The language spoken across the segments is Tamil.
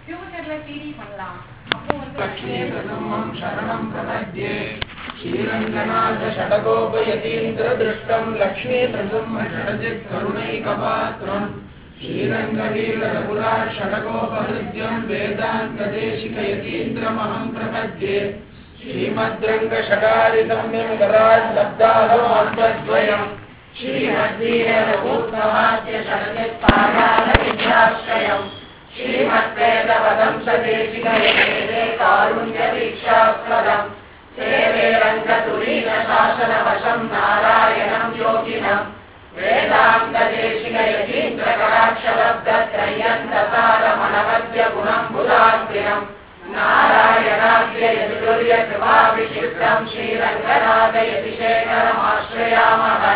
ஃபியூச்சர்ல சிடி பண்ணலாம் அப்போ வந்து लक्ष्मीप्रसमं शरणं प्रपद्ये श्रीरङ्गनाथषडगोपयतीन्द्रदृष्टं लक्ष्मीप्रसम्म षडजित्करुणैकपात्रम् श्रीरङ्गवीररघुराषडगोपहृद्यं वेदान्तदेशिकयतीन्द्रमहं प्रपद्ये श्रीमद्रङ्गषडारिसम्यं कराल्लब्धाहमात्मद्वयम् श्रीमद्वीरभूतमाद्य षडजित्पादालविद्याश्रयम् श्रीमद्वेदपदं सदेशिकयते कारुण्यदीक्षास्पदम् सेवे रङ्गतुरीनशासनवशं नारायणं योगिनम् वेदान्तदेशिकयतीन्द्रकटाक्षलब्धत्रयन्तसारमणवद्य गुणम्बुदाग्र्यम् नारायणाद्य यदुर्यकृपाभिषिक्तम् श्रीरङ्गनाथयतिशेखरमाश्रयामः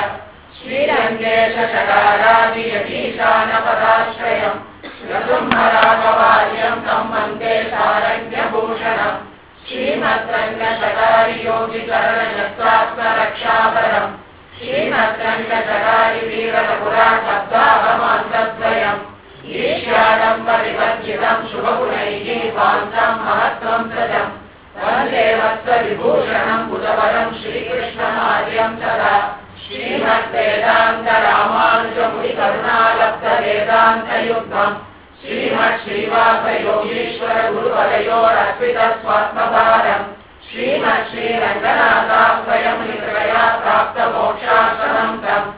श्रीरङ्गेशशकारादियतीशानपदाश्रयम् नृसिंहराघवार्यम् तम् वन्दे सारङ्गभूषणम् श्रीमद्रङ्गशकारियोगिचरणयत्रात्मरक्षापरम् श्रीमद्रङ्गशकारि वीरपुराशब्दाहमान्तद्वयम् ईश्याडम्बरिवर्जितम् शुभगुणैः पान्तम् महत्त्वम् सजम् वन्दे वत्सविभूषणम् बुधवरम् श्रीकृष्णमार्यम् सदा श्रीमद्वेदान्तरामानुजमुनिकरुणालब्धवेदान्तयुग्मम् श्रीमत् श्रीवासयोगीश्वर गुरुवरयोरर्पितस्वात्मभारम् श्रीमत् श्रीरङ्गनाथाश्रयम् निकृपया प्राप्तमोक्षाश्रमम् तम्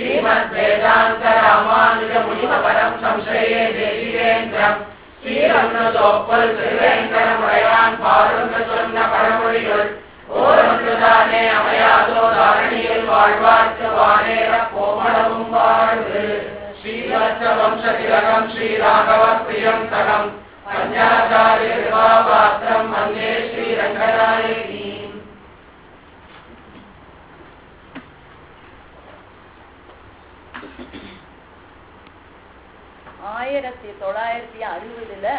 श्रीमद्वेदान्तरामानुजमुनिमपरम् संश्रये தேசிகேந்திரம் ஸ்ரீரங்கதோப்பல் திருவேங்கடமுடையான் பாருங்க சொன்ன பழமொழிகள் ஓரொன்றுதானே அமையாதோ தாரணியில் வாழ்வார்க்கு வானேற கோமளவும் வாழ்வு ஸ்ரீவத்ச வம்ச திலகம் ஸ்ரீராகவ பிரியம் தகம் பஞ்சாச்சாரிய கிருபாபாத்திரம் வந்தே ஸ்ரீரங்கநாயகி ஆயிரத்தி தொள்ளாயிரத்தி அறுபதுல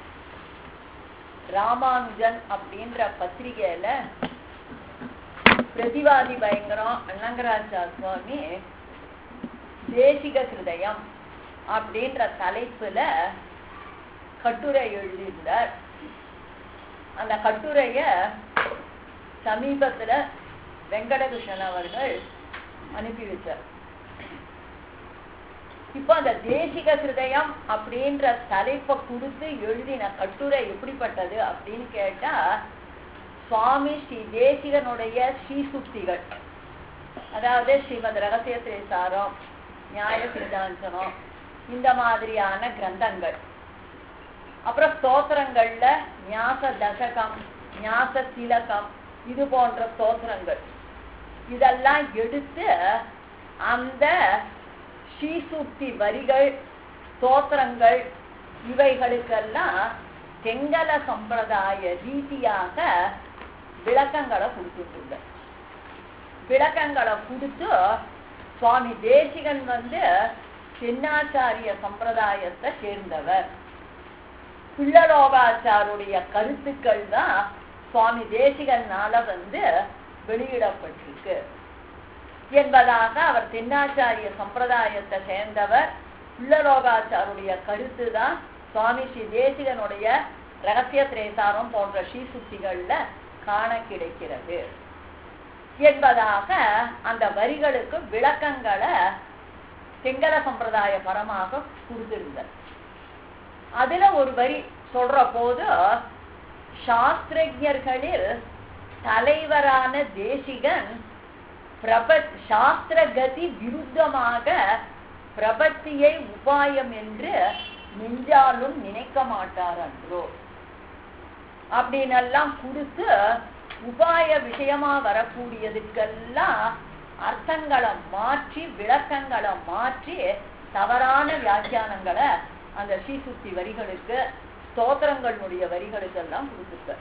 ராமானுஜன் அப்படின்ற பத்திரிகையில பிரதிவாதி பயங்கரம் அண்ணங்கராஜா சுவாமி தேசிக கிருதயம் அப்படின்ற தலைப்புல கட்டுரை எழுதியிருந்தார் அந்த கட்டுரைய சமீபத்துல வெங்கடகிருஷ்ணன் அவர்கள் அனுப்பி வச்சார் இப்போ அந்த தேசிக கிருதயம் அப்படின்ற தலைப்பை கொடுத்து எழுதின கட்டுரை எப்படிப்பட்டது அப்படின்னு கேட்டா சுவாமி ஸ்ரீ தேசிகனுடைய ஸ்ரீசுக்திகள் அதாவது ஸ்ரீமத் ரகசிய திரேசாரம் நியாய சித்தாந்தனம் இந்த மாதிரியான கிரந்தங்கள் அப்புறம் ஸ்தோத்திரங்கள்ல ஞாச தசகம் ஞாச திலகம் இது போன்ற ஸ்தோத்திரங்கள் இதெல்லாம் எடுத்து அந்த ஸ்ரீசூக்தி வரிகள் ஸ்தோத்திரங்கள் இவைகளுக்கெல்லாம் செங்கல சம்பிரதாய ரீதியாக விளக்கங்களை கொடுத்துட்டு விளக்கங்களை கொடுத்து சுவாமி தேசிகன் வந்து சின்னாச்சாரிய சம்பிரதாயத்தை சேர்ந்தவர் பிள்ளலோகாச்சாருடைய கருத்துக்கள் தான் சுவாமி தேசிகனால வந்து வெளியிடப்பட்டிருக்கு என்பதாக அவர் தென்னாச்சாரிய சம்பிரதாயத்தை சேர்ந்தவர் பிள்ளலோகாச்சாருடைய கருத்து தான் சுவாமி ஸ்ரீ தேசிகனுடைய ரகசிய திரேசாரம் போன்ற ஸ்ரீசுத்திகள்ல காண கிடைக்கிறது என்பதாக அந்த வரிகளுக்கு விளக்கங்களை செங்கல சம்பிரதாய பரமாக கொடுத்திருந்தார் அதுல ஒரு வரி சொல்ற போது சாஸ்திரஜர்களில் தலைவரான தேசிகன் பிரப சாஸ்திரகதி விருத்தமாக பிரபத்தியை உபாயம் என்று நெஞ்சாலும் நினைக்க மாட்டார் அன்றோ அப்படின்னெல்லாம் கொடுத்து உபாய விஷயமா வரக்கூடியதுக்கெல்லாம் அர்த்தங்களை மாற்றி விளக்கங்களை மாற்றி தவறான வியாக்கியானங்களை அந்த ஸ்ரீசுத்தி வரிகளுக்கு ஸ்தோத்திரங்களுடைய வரிகளுக்கு எல்லாம் கொடுத்துருக்க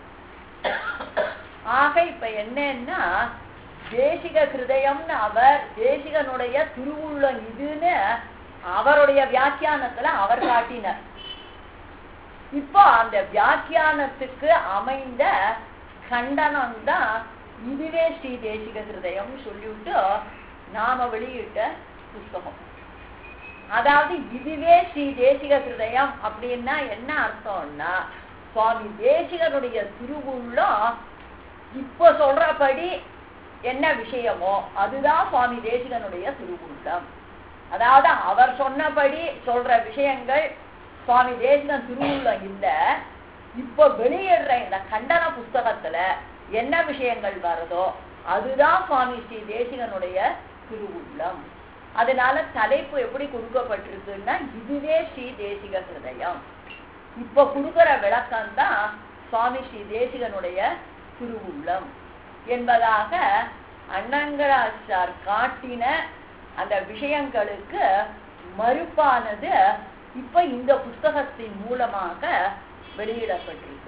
ஆக இப்ப என்னன்னா தேசிக கிருதயம்னு அவர் தேசிகனுடைய திருவுள்ளம் இதுன்னு அவருடைய வியாக்கியானத்துல அவர் காட்டினார் இப்போ அந்த வியாக்கியானத்துக்கு அமைந்த கண்டனம் தான் இதுவே ஸ்ரீ தேசிக கிருதயம்னு சொல்லிவிட்டு நாம வெளியிட்ட புஸ்தகம் அதாவது இதுவே ஸ்ரீ தேசிக ஹிருதயம் அப்படின்னா என்ன அர்த்தம்னா சுவாமி தேசிகனுடைய திருவுள்ளம் இப்போ சொல்றபடி என்ன விஷயமோ அதுதான் சுவாமி தேசிகனுடைய திருவுள்ளம் அதாவது அவர் சொன்னபடி சொல்ற விஷயங்கள் சுவாமி தேசிகன் திருவுள்ளம் இல்ல இப்போ வெளியிடுற இந்த கண்டன புஸ்தகத்துல என்ன விஷயங்கள் வருதோ அதுதான் சுவாமி ஸ்ரீ தேசிகனுடைய திருவுள்ளம் அதனால தலைப்பு எப்படி கொடுக்கப்பட்டிருக்குன்னா இதுவே ஸ்ரீ தேசிக ஹிருதயம் இப்ப கொடுக்கிற விளக்கம் தான் சுவாமி ஸ்ரீ தேசிகனுடைய திருவுள்ளம் என்பதாக அண்ணங்கராச்சார் காட்டின அந்த விஷயங்களுக்கு மறுப்பானது இப்ப இந்த புஸ்தகத்தின் மூலமாக வெளியிடப்பட்டிருக்கு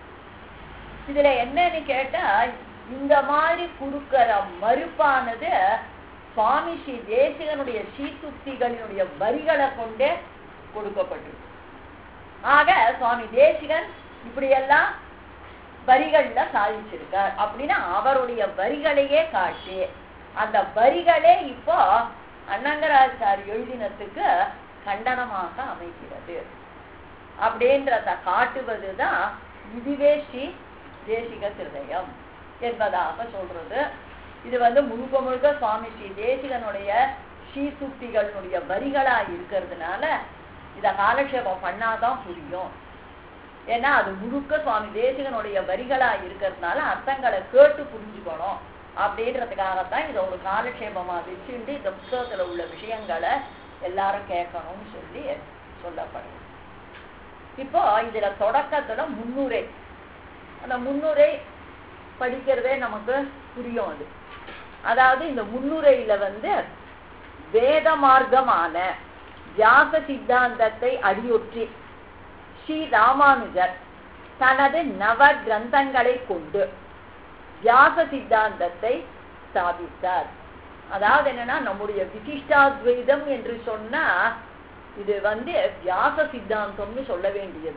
இதுல என்னன்னு கேட்டா இந்த மாதிரி கொடுக்கிற மறுப்பானது சுவாமி ஸ்ரீ தேசிகனுடைய ஸ்ரீசுக்திகளினுடைய வரிகளை கொண்டே கொடுக்கப்பட்டிருக்கு ஆக சுவாமி தேசிகன் இப்படியெல்லாம் வரிகள்ல சாதிச்சிருக்கார் அப்படின்னா அவருடைய வரிகளையே காட்டி அந்த வரிகளே இப்போ அண்ணங்கராச்சார் எழுதினத்துக்கு கண்டனமாக அமைகிறது அப்படின்றத காட்டுவதுதான் இதுவே ஸ்ரீ தேசிக திருதயம் என்பதாக சொல்றது இது வந்து முழுக்க முழுக்க சுவாமி ஸ்ரீ தேசிகனுடைய ஸ்ரீசுக்திகளுடைய வரிகளா இருக்கிறதுனால இத காலக்ஷேபம் பண்ணாதான் புரியும் ஏன்னா அது முழுக்க சுவாமி தேசிகனுடைய வரிகளா இருக்கிறதுனால அர்த்தங்களை கேட்டு புரிஞ்சுக்கணும் அப்படின்றதுக்காகத்தான் இதை ஒரு காலக்ஷேபமா வச்சுட்டு இந்த புத்தகத்துல உள்ள விஷயங்களை எல்லாரும் கேட்கணும்னு சொல்லி சொல்லப்படுது இப்போ இதுல தொடக்கத்துல முன்னுரை அந்த முன்னுரை படிக்கிறதே நமக்கு புரியும் அது அதாவது இந்த முன்னுரையில வந்து வேத மார்க்கமான வியாச சித்தாந்தத்தை அடியொற்றி ஸ்ரீ ராமானுஜர் தனது நவ கிரந்தங்களை கொண்டு வியாச சித்தாந்தத்தை ஸ்தாபித்தார் அதாவது என்னன்னா நம்முடைய விசிஷ்டாத்வைதம் என்று சொன்னா இது வந்து வியாச சித்தாந்தம்னு சொல்ல வேண்டியது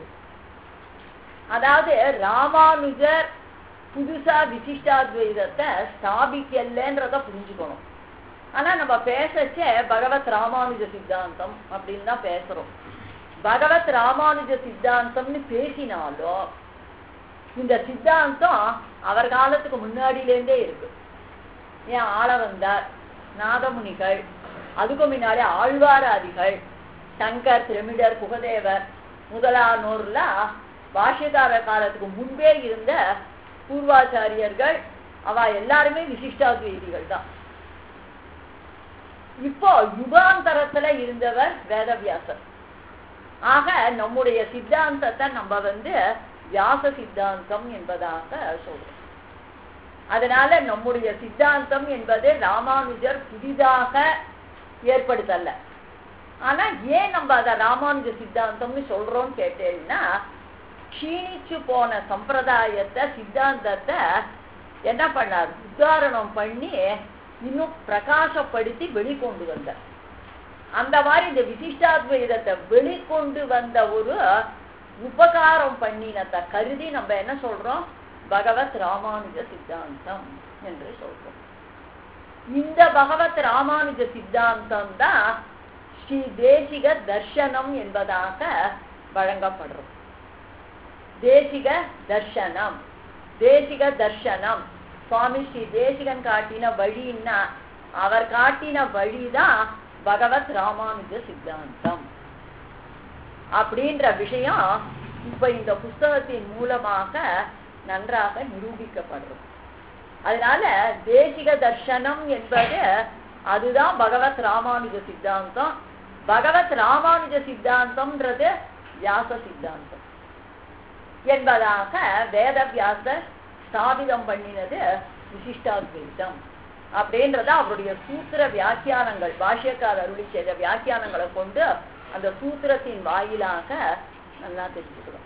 அதாவது ராமானுஜர் புதுசா விசிஷ்டாத்வைதத்தை ஸ்தாபிக்கலன்றத புரிஞ்சுக்கணும் ஆனா நம்ம பேசச்சே பகவத் ராமானுஜ சித்தாந்தம் அப்படின்னு தான் பேசுறோம் பகவத் ராமானுஜ சித்தாந்தம்னு பேசினாலும் இந்த சித்தாந்தம் அவர் காலத்துக்கு முன்னாடியிலேருந்தே இருக்கு ஏன் ஆள வந்தார் நாதமுனிகள் அதுக்கு முன்னாடி ஆழ்வாராதிகள் சங்கர் திரமிடர் புகதேவர் முதலானோர்லாம் பாஷ்யகார காலத்துக்கு முன்பே இருந்த பூர்வாச்சாரியர்கள் அவ எல்லாருமே விசிஷ்டாத்வைதிகள் தான் இப்போ யுகாந்தரத்துல இருந்தவர் வேதவியாசர் ஆக நம்முடைய சித்தாந்தத்தை நம்ம வந்து வியாச சித்தாந்தம் என்பதாக சொல்றோம் அதனால நம்முடைய சித்தாந்தம் என்பது ராமானுஜர் புதிதாக ஏற்படுத்தல ஆனா ஏன் நம்ம அத ராமானுஜ சித்தாந்தம்னு சொல்றோம்னு கேட்டேன்னா க்ஷீணிச்சு போன சம்பிரதாயத்தை சித்தாந்தத்தை என்ன பண்ணார் உத்தாரணம் பண்ணி இன்னும் பிரகாசப்படுத்தி வெளிக்கொண்டு வந்தார் அந்த மாதிரி இந்த விசிஷ்டாத்வைதத்தை வெளிக்கொண்டு வந்த ஒரு உபகாரம் பண்ணினத்தை கருதி நம்ம என்ன சொல்றோம் பகவத் ராமானுஜ சித்தாந்தம் என்று சொல்றோம் இந்த பகவத் ராமானுஜ சித்தாந்தம் தான் ஸ்ரீ தேசிக தர்சனம் என்பதாக வழங்கப்படுறோம் தேசிக தர்சனம் தேசிக தர்சனம் சுவாமி ஸ்ரீ தேசிகன் காட்டின வழின்னா அவர் காட்டின வழிதான் பகவத் ராமானுஜ சித்தாந்தம் அப்படின்ற விஷயம் இப்ப இந்த புஸ்தகத்தின் மூலமாக நன்றாக நிரூபிக்கப்படுறது அதனால தேசிக தர்சனம் என்பது அதுதான் பகவத் ராமானுஜ சித்தாந்தம் பகவத் ராமானுஜ சித்தாந்தம்ன்றது வியாச சித்தாந்தம் என்பதாக வேதவியாசர் ஸ்தாபிதம் பண்ணினது விசிஷ்டாத்வைதம் அப்படின்றத அவருடைய சூத்திர வியாக்கியானங்கள் பாஷ்யக்கார் அருளி செய்த வியாக்கியானங்களை கொண்டு அந்த சூத்திரத்தின் வாயிலாக நல்லா தெரிஞ்சுக்கிறோம்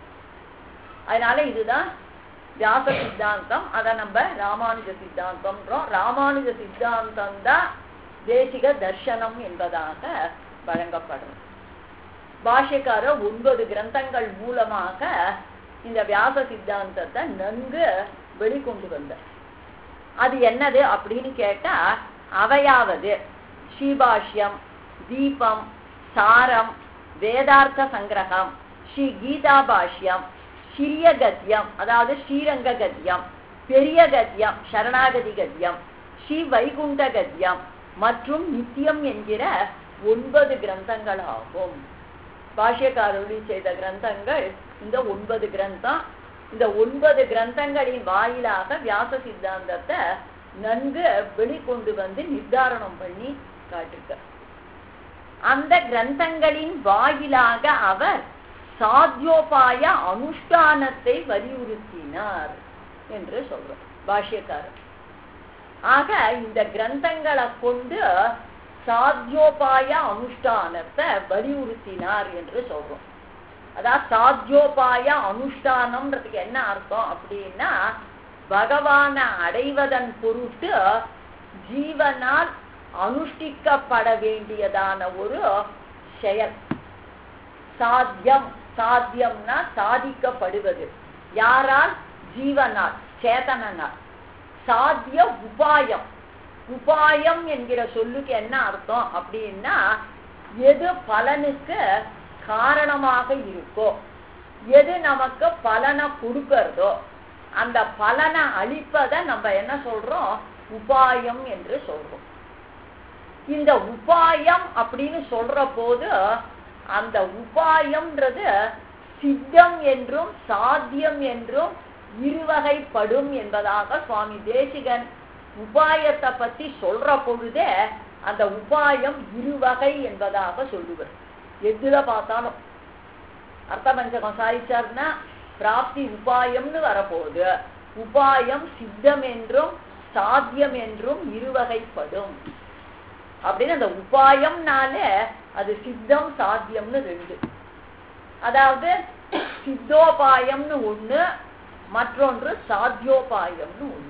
அதனால இதுதான் வியாச சித்தாந்தம் அதை நம்ம ராமானுஜ சித்தாந்தம்ன்றோம் ராமானுஜ சித்தாந்தம் தான் தேசிக தர்சனம் என்பதாக வழங்கப்படும் பாஷ்யக்காரர் ஒன்பது கிரந்தங்கள் மூலமாக இந்த வியாச சித்தாந்தத்தை நன்கு வெளிக்கொண்டு வந்தார் அது என்னது அப்படின்னு கேட்டா அவையாவது ஸ்ரீபாஷ்யம் தீபம் சாரம் வேதார்த்த சங்கிரகம் ஸ்ரீ கீதா பாஷ்யம் சிறிய கத்தியம் அதாவது ஸ்ரீரங்க கத்தியம் பெரிய கத்தியம் சரணாகதி கத்தியம் ஸ்ரீ வைகுண்ட கத்தியம் மற்றும் நித்தியம் என்கிற ஒன்பது கிரந்தங்கள் ஆகும் பாஷ்யக்காரொழி செய்த கிரந்தங்கள் இந்த ஒன்பது கிரந்தம் இந்த ஒன்பது கிரந்தங்களின் வாயிலாக வியாச சித்தாந்தத்தை நன்கு வெளிக்கொண்டு வந்து நிர்தாரணம் பண்ணி காட்டிருக்க அந்த கிரந்தங்களின் வாயிலாக அவர் சாத்தியோபாய அனுஷ்டானத்தை வலியுறுத்தினார் என்று சொல்றோம் பாஷ்யக்காரர் ஆக இந்த கிரந்தங்களை கொண்டு சாத்தியோபாய அனுஷ்டானத்தை வலியுறுத்தினார் என்று சொல்றோம் அதாவது சாத்தியோபாய அனுஷ்டானம்ன்றதுக்கு என்ன அர்த்தம் அப்படின்னா பகவானை அடைவதன் பொருட்டு ஜீவனால் அனுஷ்டிக்கப்பட வேண்டியதான ஒரு செயல் சாத்தியம் சாத்தியம்னா சாதிக்கப்படுவது யாரால் ஜீவனால் சேதனனால் சாத்திய உபாயம் உபாயம் என்கிற சொல்லுக்கு என்ன அர்த்தம் அப்படின்னா எது பலனுக்கு காரணமாக இருக்கோ எது நமக்கு பலனை கொடுக்கறதோ அந்த பலனை அளிப்பதை நம்ம என்ன சொல்றோம் உபாயம் என்று சொல்றோம் இந்த உபாயம் அப்படின்னு சொல்ற போது அந்த உபாயம்ன்றது சித்தம் என்றும் சாத்தியம் என்றும் இருவகைப்படும் என்பதாக சுவாமி தேசிகன் உபாயத்தை பத்தி சொல்ற பொழுதே அந்த உபாயம் இருவகை என்பதாக சொல்லுவர் எதுல பார்த்தாலும் அர்த்தபஞ்சகம் சாதிச்சார்னா பிராப்தி உபாயம்னு வரப்போகுது உபாயம் சித்தம் என்றும் சாத்தியம் என்றும் இருவகைப்படும் அப்படின்னு அந்த உபாயம்னாலே அது சித்தம் சாத்தியம்னு ரெண்டு அதாவது சித்தோபாயம்னு ஒண்ணு மற்றொன்று சாத்தியோபாயம்னு ஒண்ணு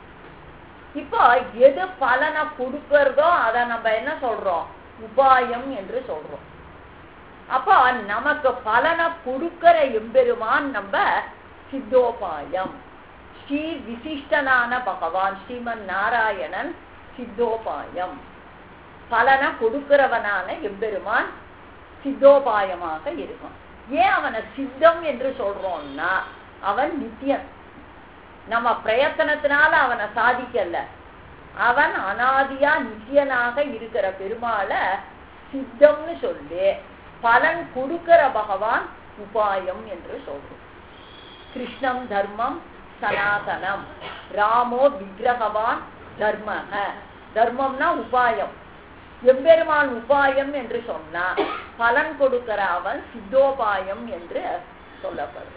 இப்போ எது பலனை கொடுக்கறதோ அதை நம்ம என்ன சொல்றோம் உபாயம் என்று சொல்றோம் அப்போ நமக்கு பலனை கொடுக்கிற எம்பெருமான் நம்ம சித்தோபாயம் ஸ்ரீ விசிஷ்டனான பகவான் ஸ்ரீமன் நாராயணன் சித்தோபாயம் பலனை கொடுக்கிறவனான எம்பெருமான் சித்தோபாயமாக இருக்கும் ஏன் அவனை சித்தம் என்று சொல்றோம்னா அவன் நித்தியன் நம்ம பிரயத்தனத்தினால அவனை சாதிக்கல அவன் அனாதியா நித்தியனாக இருக்கிற பெருமாளை சித்தம்னு சொல்லி பலன் கொடுக்கிற பகவான் உபாயம் என்று சொல்றோம் கிருஷ்ணம் தர்மம் சனாதனம் ராமோ விக்கிரகவான் தர்மக தர்மம்னா உபாயம் எம்பெருமான் உபாயம் என்று சொன்னா பலன் கொடுக்கிற அவன் சித்தோபாயம் என்று சொல்லப்படும்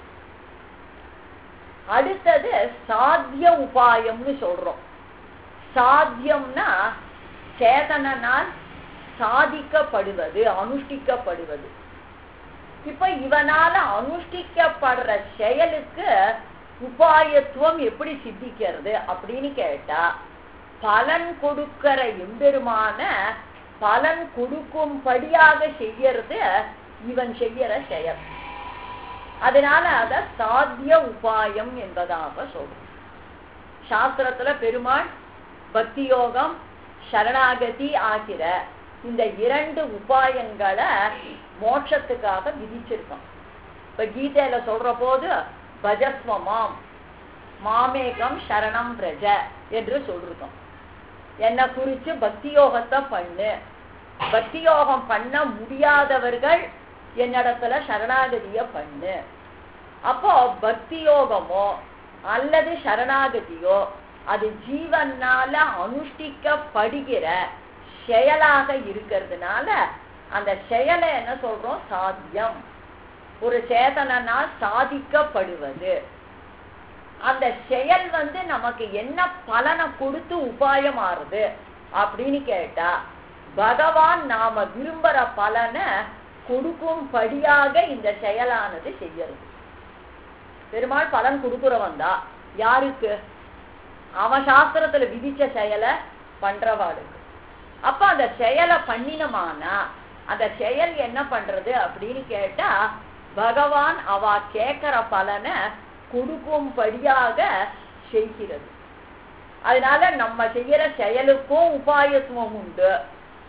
அடுத்தது சாத்திய உபாயம்னு சொல்றோம் சாத்தியம்னா சேதனனால் சாதிக்கப்படுவது அனுஷ்டிக்கப்படுவது இப்ப இவனால அனுஷ்டிக்கப்படுற செயலுக்கு உபாயத்துவம் எப்படி சித்திக்கிறது அப்படின்னு கேட்டா பலன் கொடுக்கிற எம்பெருமான பலன் கொடுக்கும்படியாக செய்யறது இவன் செய்யற செயல் அதனால அத சாத்திய உபாயம் என்பதாக சொல்றோம் சாஸ்திரத்துல பெருமாள் பக்தி யோகம் சரணாகதி ஆகிற இந்த இரண்டு உபாயங்களை மோட்சத்துக்காக விதிச்சிருக்கோம் இப்ப கீதையில சொல்ற போது பஜஸ்வமாம் மாமேகம் சரணம் பிரஜ என்று சொல்லிருக்கோம் என்ன குறிச்சு பக்தி யோகத்தை பண்ணு பக்தி யோகம் பண்ண முடியாதவர்கள் என்னிடத்துல சரணாகதிய பண்ணு அப்போ பக்தி யோகமோ அல்லது சரணாகதியோ அது ஜீவனால அனுஷ்டிக்கப்படுகிற செயலாக இருக்கிறதுனால அந்த செயலை என்ன சொல்றோம் சாத்தியம் ஒரு சேதனால் சாதிக்கப்படுவது அந்த செயல் வந்து நமக்கு என்ன பலனை கொடுத்து உபாயமாறுது அப்படின்னு கேட்டா பகவான் நாம விரும்புற பலனை கொடுக்கும்படியாக இந்த செயலானது செய்யறது பெருமாள் பலன் கொடுக்குறவன் தான் யாருக்கு அவன் சாஸ்திரத்துல விதிச்ச செயலை பண்றவாளுக்கு அப்ப அந்த செயலை பண்ணினமானா அந்த செயல் என்ன பண்றது அப்படின்னு கேட்டா பகவான் அவ கேட்கிற பலனை கொடுக்கும்படியாக செய்கிறது அதனால நம்ம செய்யற செயலுக்கும் உபாயத்துவம் உண்டு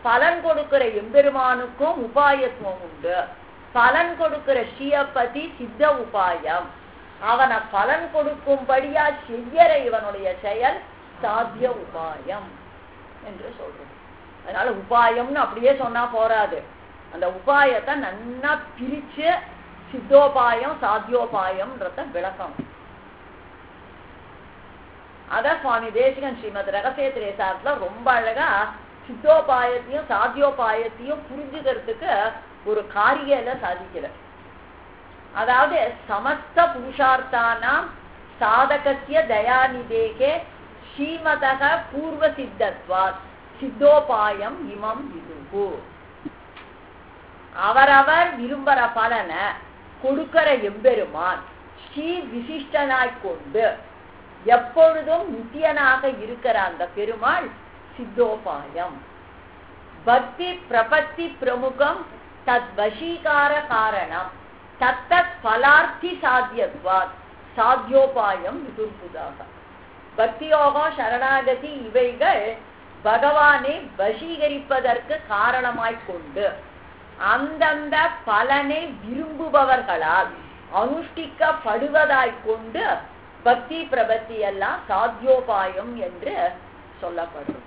பலன் கொடுக்கிற எம்பெருமானுக்கும் உபாயத்துவம் உண்டு பலன் கொடுக்கிற ஸ்ரீயப்பதி சித்த உபாயம் அவனை பலன் கொடுக்கும்படியா செய்யற இவனுடைய செயல் சாத்திய உபாயம் என்று சொல்றோம் அதனால உபாயம்னு அப்படியே சொன்னா போராது அந்த உபாயத்தை நன்னா பிரிச்சு சித்தோபாயம் சாத்தியோபாயம்ன்றத விளக்கம் அத சுவாமி தேசிகன் ஸ்ரீமத் ரகசிய திரேசாரத்துல ரொம்ப அழகா சித்தோபாயத்தையும் சாத்தியோபாயத்தையும் புரிஞ்சுக்கிறதுக்கு ஒரு காரியல சாதிக்கிற அதாவது சமஸ்த புருஷார்த்தானாம் சாதகத்திய தயாநிதேகே ஸ்ரீமதக பூர்வ சித்தத்வாத் சித்தோபாயம் இமம் விதுகு அவரவர் விரும்புற பலனை கொடுக்கிற எம்பெருமான் ஸ்ரீ விசிஷ்டனாய் கொண்டு எப்பொழுதும் நித்தியனாக இருக்கிற அந்த பெருமாள் சித்தோபாயம் பக்தி பிரபத்தி பிரமுகம் தத் வசீகார காரணம் தத்தத் பலார்த்தி சாத்தியத்வாத் சாத்தியோபாயம் விதுர்புதாக பக்தியோகம் சரணாகதி இவைகள் பகவானை வசீகரிப்பதற்கு காரணமாய் கொண்டு அந்தந்த பலனை விரும்புபவர்களால் அனுஷ்டிக்கப்படுவதாய் கொண்டு பக்தி பிரபத்தி எல்லாம் சாத்தியோபாயம் என்று சொல்லப்படும்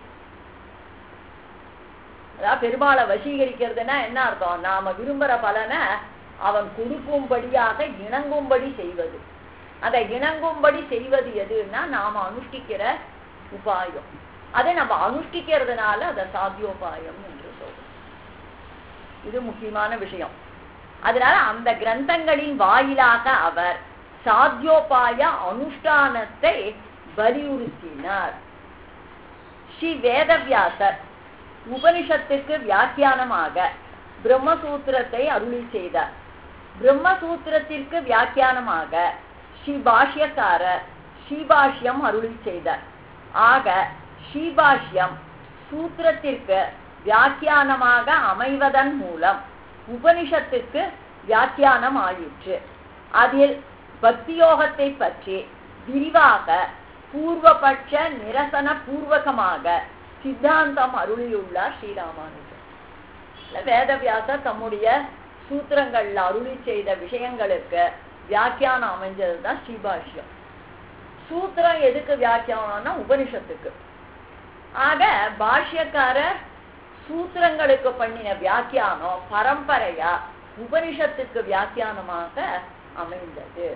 அதாவது பெருமாளை வசீகரிக்கிறதுனா என்ன அர்த்தம் நாம விரும்புற பலனை அவன் கொடுக்கும்படியாக இணங்கும்படி செய்வது அதை இணங்கும்படி செய்வது எதுன்னா நாம அனுஷ்டிக்கிற உபாயம் அதை நம்ம அனுஷ்டிக்கிறதுனால அதை சாத்தியோபாயம் என்று சொல்றோம் இது முக்கியமான விஷயம் அதனால அந்த கிரந்தங்களின் வாயிலாக அவர் சாத்தியோபாய அனுஷ்டானத்தை வலியுறுத்தினார் ஸ்ரீ வேதவியாசர் உபனிஷத்துக்கு வியாக்கியானமாக பிரம்மசூத்திரத்தை அருளி செய்தார் பிரம்மசூத்திரத்திற்கு வியாக்கியானமாக ஸ்ரீ பாஷ்யக்காரர் ஸ்ரீபாஷ்யம் அருளி செய்தார் ஆக ஸ்ரீபாஷ்யம் சூத்திரத்திற்கு வியாக்கியானமாக அமைவதன் மூலம் உபனிஷத்துக்கு வியாக்கியானம் ஆயிற்று அதில் பக்தியோகத்தை பற்றி விரிவாக பூர்வபட்ச நிரசன பூர்வகமாக சித்தாந்தம் அருளியுள்ளார் ஸ்ரீராமானுஜர் இல்ல வேதவியாசர் தம்முடைய சூத்திரங்கள்ல அருளி செய்த விஷயங்களுக்கு வியாக்கியானம் அமைஞ்சதுதான் ஸ்ரீபாஷ்யம் சூத்திரம் எதுக்கு வியாக்கியானம்னா உபனிஷத்துக்கு ஆக பாஷ்யக்காரர் சூத்திரங்களுக்கு பண்ணின வியாக்கியானம் பரம்பரையா உபனிஷத்துக்கு வியாக்கியானமாக அமைந்தது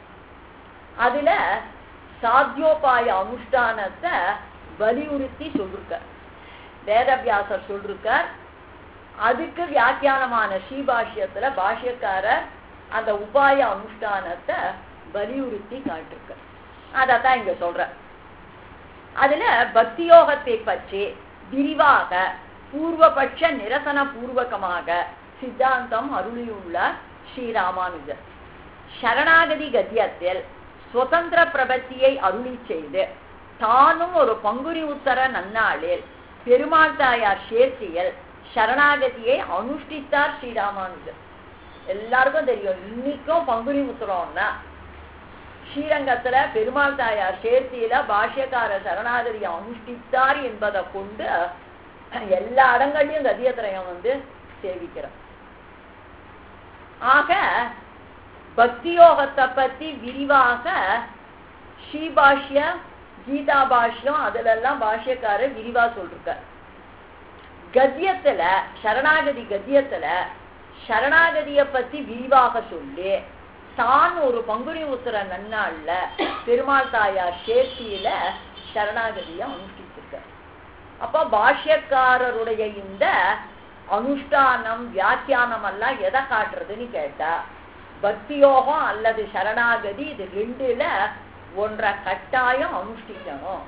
அதுல சாத்தியோபாய அனுஷ்டானத்தை வலியுறுத்தி சொல்லிருக்க வேதவியாசர் சொல்லிருக்கார் அதுக்கு வியாக்கியானமான ஸ்ரீபாஷ்யத்துல பாஷ்யக்காரர் அந்த உபாய அனுஷ்டானத்தை வலியுறுத்தி காட்டிருக்க அதத்தான் இங்க சொல்ற அதுல பக்தியோகத்தை பற்றி விரிவாக பூர்வபட்ச நிரசன பூர்வகமாக சித்தாந்தம் அருளியுள்ளார் ஸ்ரீராமானுஜர் சரணாகதி கத்தியத்தில் சுதந்திர பிரபத்தியை அருளி செய்து தானும் ஒரு பங்குனி உத்தர நன்னாளில் பெருமாள் தாயார் சேர்த்தியில் சரணாகதியை அனுஷ்டித்தார் ஸ்ரீராமானுஜர் எல்லாருக்கும் தெரியும் இன்னைக்கும் பங்குனி உத்தரம்னா ஸ்ரீரங்கத்துல பெருமாள் தாயார் சேர்த்தியில பாஷ்யக்கார சரணாகதியை அனுஷ்டித்தார் என்பதை கொண்டு எல்லா இடங்கள்லயும் கதியத்திரயம் வந்து சேவிக்கிறோம் ஆக பக்தியோகத்தை பத்தி விரிவாக ஸ்ரீபாஷ்ய கீதா பாஷ்யம் அதுல எல்லாம் பாஷ்யக்காரர் விரிவா சொல்லிருக்கார் கத்தியத்துல சரணாகதி கத்தியத்துல சரணாகதிய பத்தி விரிவாக சொல்லி தான் ஒரு பங்குனி உத்தர நன்னாள்ல பெருமாள் தாயார் சேர்த்தியில சரணாகதிய அனுஷ்டிச்சிருக்கார் அப்ப பாஷ்யக்காரருடைய இந்த அனுஷ்டானம் வியாக்கியானம் எல்லாம் எதை காட்டுறதுன்னு கேட்டா பக்தியோகம் அல்லது சரணாகதி இது ரெண்டுல ஒன்றை கட்டாயம் அனுஷ்டிக்கணும்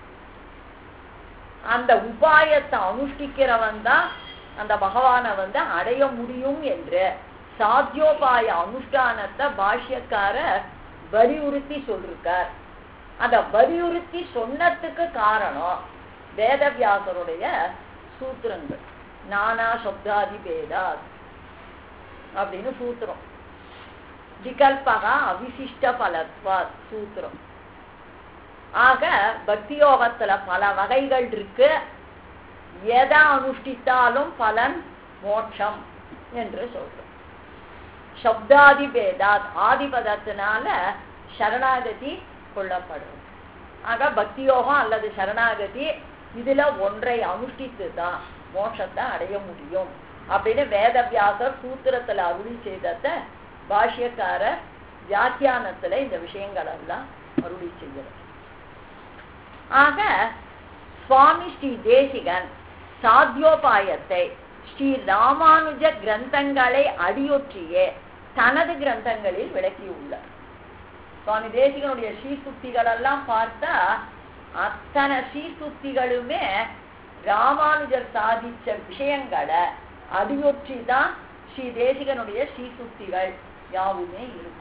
அந்த உபாயத்தை அனுஷ்டிக்கிறவன் தான் அந்த பகவானை வந்து அடைய முடியும் என்று சாத்தியோபாய அனுஷ்டானத்தை பாஷ்யக்காரர் வலியுறுத்தி சொல்லிருக்கார் அந்த வலியுறுத்தி சொன்னதுக்கு காரணம் வேதவியாசருடைய சூத்திரங்கள் நானா சப்தாதி பேதா அப்படின்னு சூத்திரம் விகல்பகா அவிசிஷ்ட பலத்வா சூத்திரம் ஆக பக்தியோகத்துல பல வகைகள் இருக்கு எதை அனுஷ்டித்தாலும் பலன் மோட்சம் என்று சொல்றோம் சப்தாதி பேதாத் ஆதிபதத்தினால சரணாகதி கொள்ளப்படும் ஆக பக்தி யோகம் அல்லது சரணாகதி இதுல ஒன்றை அனுஷ்டித்து தான் மோட்சத்தை அடைய முடியும் அப்படின்னு வேதவியாசர் சூத்திரத்துல அருளி செய்தத பாஷ்யக்காரர் வியாக்கியானத்துல இந்த விஷயங்கள் எல்லாம் அருளி செய்கிறார் ஆக சுவாமி ஸ்ரீ தேசிகன் சாத்தியோபாயத்தை ஸ்ரீ ராமானுஜ கிரந்தங்களை அடியொற்றியே தனது கிரந்தங்களில் விளக்கியுள்ளார் சுவாமி தேசிகனுடைய ஸ்ரீசுக்திகள் எல்லாம் பார்த்தா அத்தனை ஸ்ரீசுக்திகளுமே ராமானுஜர் சாதிச்ச விஷயங்களை அடியொற்றி தான் ஸ்ரீ தேசிகனுடைய ஸ்ரீசுக்திகள் யாவுமே இருக்கும்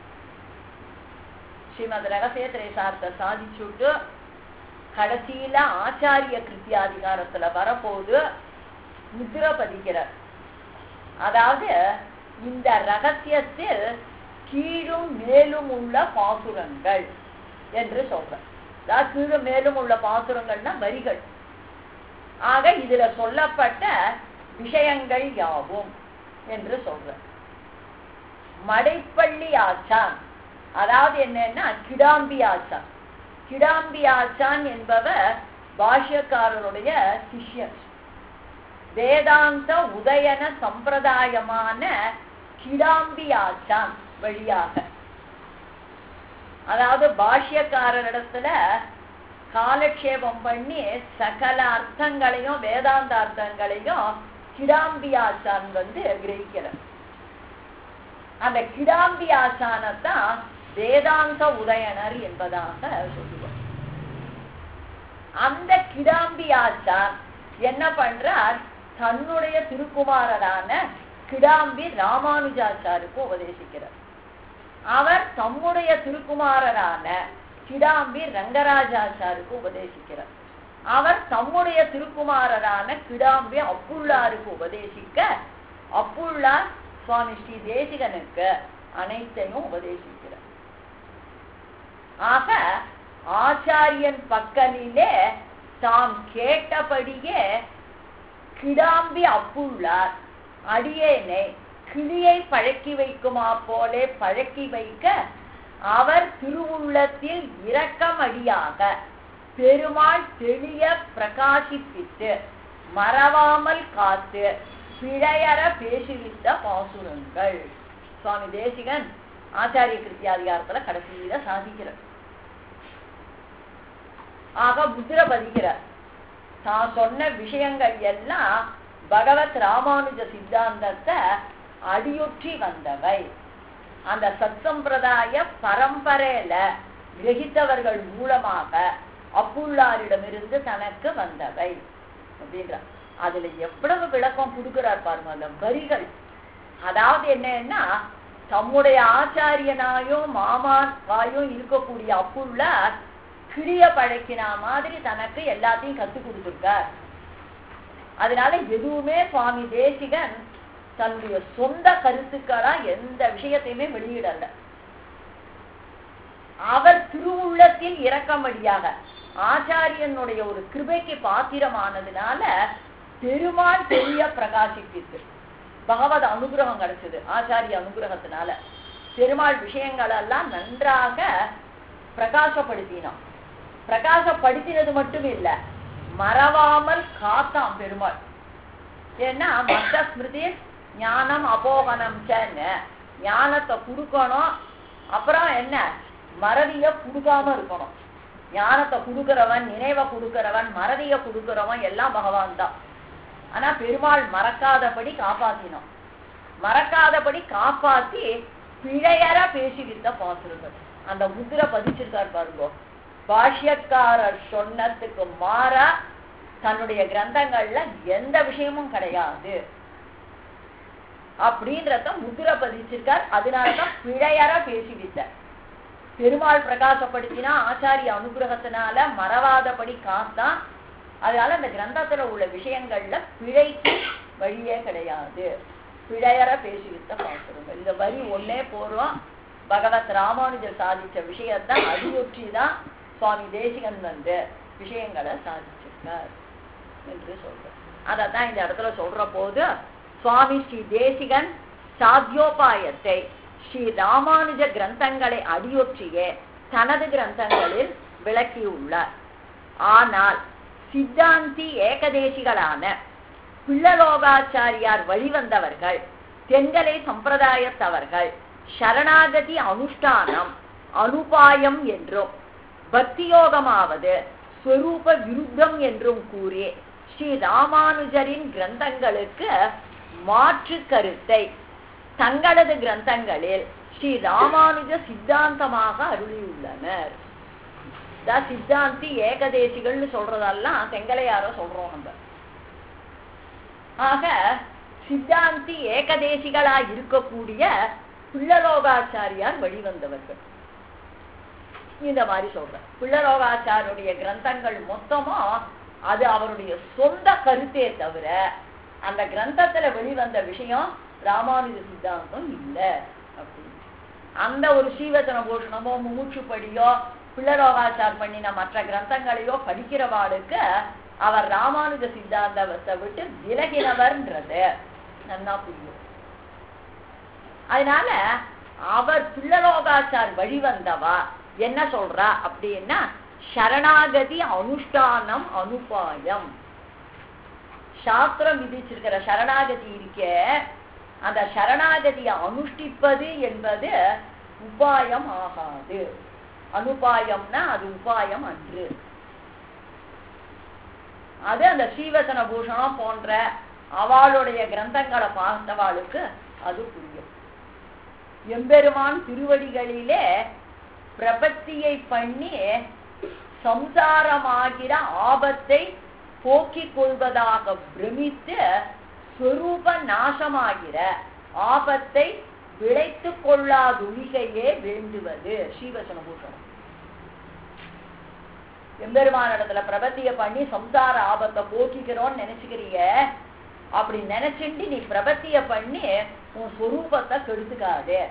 ஸ்ரீமத் ரகசிய திரைசார்த்த சாதிச்சுட்டு கடைசியில ஆச்சாரிய கிருத்தியாதிகாரத்துல வரப்போது முத்திர பதிக்கிறார் அதாவது இந்த ரகசியத்தில் கீழும் மேலும் உள்ள பாசுரங்கள் என்று சொல்ற அதாவது கீழும் மேலும் உள்ள பாசுரங்கள்னா வரிகள் ஆக இதுல சொல்லப்பட்ட விஷயங்கள் யாவும் என்று சொல்ற மடைப்பள்ளி ஆச்சான் அதாவது என்னன்னா கிடாம்பி ஆச்சான் கிடாம்பி ஆச்சான் என்பவர் பாஷ்யக்காரருடைய சிஷ்யர் வேதாந்த உதயன சம்பிரதாயமான கிடாம்பி ஆச்சான் வழியாக அதாவது பாஷ்யக்காரரிடத்துல காலக்ஷேபம் பண்ணி சகல அர்த்தங்களையும் வேதாந்த அர்த்தங்களையும் கிடாம்பி ஆச்சான் வந்து கிரகிக்கிறார் அந்த கிடாம்பி ஆச்சானத்தான் வேதாந்த உதயனர் என்பதாக சொல்லுவார் அந்த கிடாம்பி ஆச்சான் என்ன பண்றார் தன்னுடைய திருக்குமாரரான கிடாம்பி ராமானுஜாச்சாருக்கு உபதேசிக்கிறார் அவர் தம்முடைய திருக்குமாரரான கிடாம்பி ரங்கராஜாச்சாருக்கு உபதேசிக்கிறார் அவர் தம்முடைய திருக்குமாரரான கிடாம்பி அப்புள்ளாருக்கு உபதேசிக்க அப்புள்ளார் சுவாமி ஸ்ரீ தேசிகனுக்கு அனைத்தையும் உபதேசிக்கிறார் ஆக ஆச்சாரியன் பக்கலிலே தாம் கேட்டபடியே கிடாம்பி அப்புள்ளார் அடியேனை கிளியை பழக்கி வைக்குமா போலே பழக்கி வைக்க அவர் திருவுள்ளத்தில் இரக்கமடியாக பெருமாள் தெளிய பிரகாசிப்பித்து மறவாமல் காத்து பிழையற பேசுவித்த பாசுரங்கள் சுவாமி தேசிகன் ஆச்சாரிய கிருத்தியாதிகாரத்துல கடைசியில சாதிக்கிறார் ஆக முத்திர பதிக்கிறார் தான் சொன்ன விஷயங்கள் எல்லாம் பகவத் ராமானுஜ சித்தாந்தத்தை அடியொற்றி வந்தவை அந்த சத்சம்பிரதாய பரம்பரையில கிரகித்தவர்கள் மூலமாக அப்புள்ளாரிடமிருந்து தனக்கு வந்தவை அப்படின்ற அதுல எவ்வளவு விளக்கம் கொடுக்கிறார் பாருங்க அந்த வரிகள் அதாவது என்னன்னா தம்முடைய ஆச்சாரியனாயும் மாமாவாயும் இருக்கக்கூடிய அப்புள்ளார் கிளிய பழக்கினா மாதிரி தனக்கு எல்லாத்தையும் கத்து கொடுத்துருக்கார் அதனால எதுவுமே சுவாமி தேசிகன் தன்னுடைய சொந்த கருத்துக்களா எந்த விஷயத்தையுமே வெளியிடல அவர் திருவுள்ளத்தில் இறக்கமடியாக ஆச்சாரியனுடைய ஒரு கிருபைக்கு பாத்திரமானதுனால பெருமாள் பெரிய பிரகாசிப்பித்து பகவத் அனுகிரகம் கிடைச்சது ஆச்சாரிய அனுகிரகத்தினால பெருமாள் விஷயங்கள் எல்லாம் நன்றாக பிரகாசப்படுத்தினோம் பிரகாசப்படுத்தினது மட்டும் இல்ல மறவாமல் காத்தாம் பெருமாள் ஏன்னா மத்த ஸ்மிருதி ஞானம் அபோகனம் ஞானத்தை கொடுக்கணும் அப்புறம் என்ன மறதிய கொடுக்காம இருக்கணும் ஞானத்தை கொடுக்கிறவன் நினைவை கொடுக்கிறவன் மறதிய கொடுக்கிறவன் எல்லாம் பகவான் தான் ஆனா பெருமாள் மறக்காதபடி காப்பாத்தினோம் மறக்காதபடி காப்பாத்தி பிழையற பேசிக்கிட்ட பாசுருங்கள் அந்த முத்திரை பதிச்சிருக்கார் பாருங்க பாஷ்யக்காரர் சொன்னதுக்கு மாறா தன்னுடைய கிரந்தங்கள்ல எந்த விஷயமும் கிடையாது அப்படின்றத முத்திரை பதிச்சிருக்கார் அதனாலதான் பிழையற பேசிவிட்டார் பெருமாள் பிரகாசப்படுத்தினா ஆச்சாரிய அனுகிரகத்தினால மறவாதபடி காத்தான் அதனால அந்த கிரந்தத்துல உள்ள விஷயங்கள்ல பிழைக்கு வழியே கிடையாது பிழையற பேசிவிட்ட பாசுரங்கள் இந்த வரி ஒன்னே போறோம் பகவத் ராமானுஜர் சாதிச்ச விஷயத்தான் அடியொற்றி தான் சுவாமி தேசிகன் வந்து விஷயங்களை சாதிச்சிருக்கார் என்று சொல்ற அதத்தான் இந்த இடத்துல சொல்ற போது சுவாமி ஸ்ரீ தேசிகன் சாத்தியோபாயத்தை ஸ்ரீ ராமானுஜ கிரந்தங்களை அடியொற்றியே தனது கிரந்தங்களில் விளக்கியுள்ளார் ஆனால் சித்தாந்தி ஏகதேசிகளான பிள்ளலோகாச்சாரியார் வழிவந்தவர்கள் தென்கலை சம்பிரதாயத்தவர்கள் சரணாகதி அனுஷ்டானம் அனுபாயம் என்றும் பக்தியோகமாவது ஸ்வரூப விருத்தம் என்றும் கூறி ஸ்ரீ ராமானுஜரின் கிரந்தங்களுக்கு மாற்று கருத்தை தங்களது கிரந்தங்களில் ஸ்ரீ ராமானுஜ சித்தாந்தமாக அருளியுள்ளனர் தான் சித்தாந்தி ஏகதேசிகள்னு சொல்றதெல்லாம் செங்கலையாரோ சொல்றோம் நம்ம ஆக சித்தாந்தி ஏகதேசிகளா இருக்கக்கூடிய பிள்ளலோகாச்சாரியார் வழிவந்தவர்கள் இந்த மாதிரி சொல்றேன் பிள்ளலோகாச்சாருடைய கிரந்தங்கள் மொத்தமும் அது அவருடைய சொந்த கருத்தே தவிர அந்த கிரந்தத்துல வெளிவந்த விஷயம் ராமானுஜ சித்தாந்தம் இல்லை அப்படின்னு அந்த ஒரு ஸ்ரீவச்சன பூஷணமோ மூச்சுப்படியோ பிள்ளரோகாச்சார் பண்ணின மற்ற கிரந்தங்களையோ படிக்கிறவாளுக்கு அவர் ராமானுஜ சித்தாந்தத்தை விட்டு விலகினவர்ன்றது நன்னா புரியும் அதனால அவர் பிள்ளலோகாச்சார் வழிவந்தவா என்ன சொல்றா அப்படின்னா சரணாகதி அனுஷ்டானம் அனுபாயம் சாஸ்திரம் விதிச்சிருக்கிற சரணாகதி இருக்கே அந்த சரணாகதியை அனுஷ்டிப்பது என்பது உபாயம் ஆகாது அனுபாயம்னா அது உபாயம் அன்று அது அந்த ஸ்ரீவசன பூஷணம் போன்ற அவளுடைய கிரந்தங்களை பார்த்தவாளுக்கு அது புரியும் எம்பெருமான் திருவடிகளிலே பிரபத்தியை பண்ணி சம்சாரமாகிற ஆபத்தை போக்கிக் கொள்வதாக பிரமித்து ஸ்வரூப நாசமாகிற ஆபத்தை விளைத்துக் கொள்ளாதொழிகையே வேண்டுவது ஸ்ரீவசன பூஷணம் எம்பெருமானிடத்துல பிரபத்திய பண்ணி சம்சார ஆபத்தை போக்கிக்கிறோம்னு நினைச்சுக்கிறிய அப்படி நினைச்சுட்டு நீ பிரபத்திய பண்ணி உன் ஸ்வரூபத்தை கெடுத்துக்காதே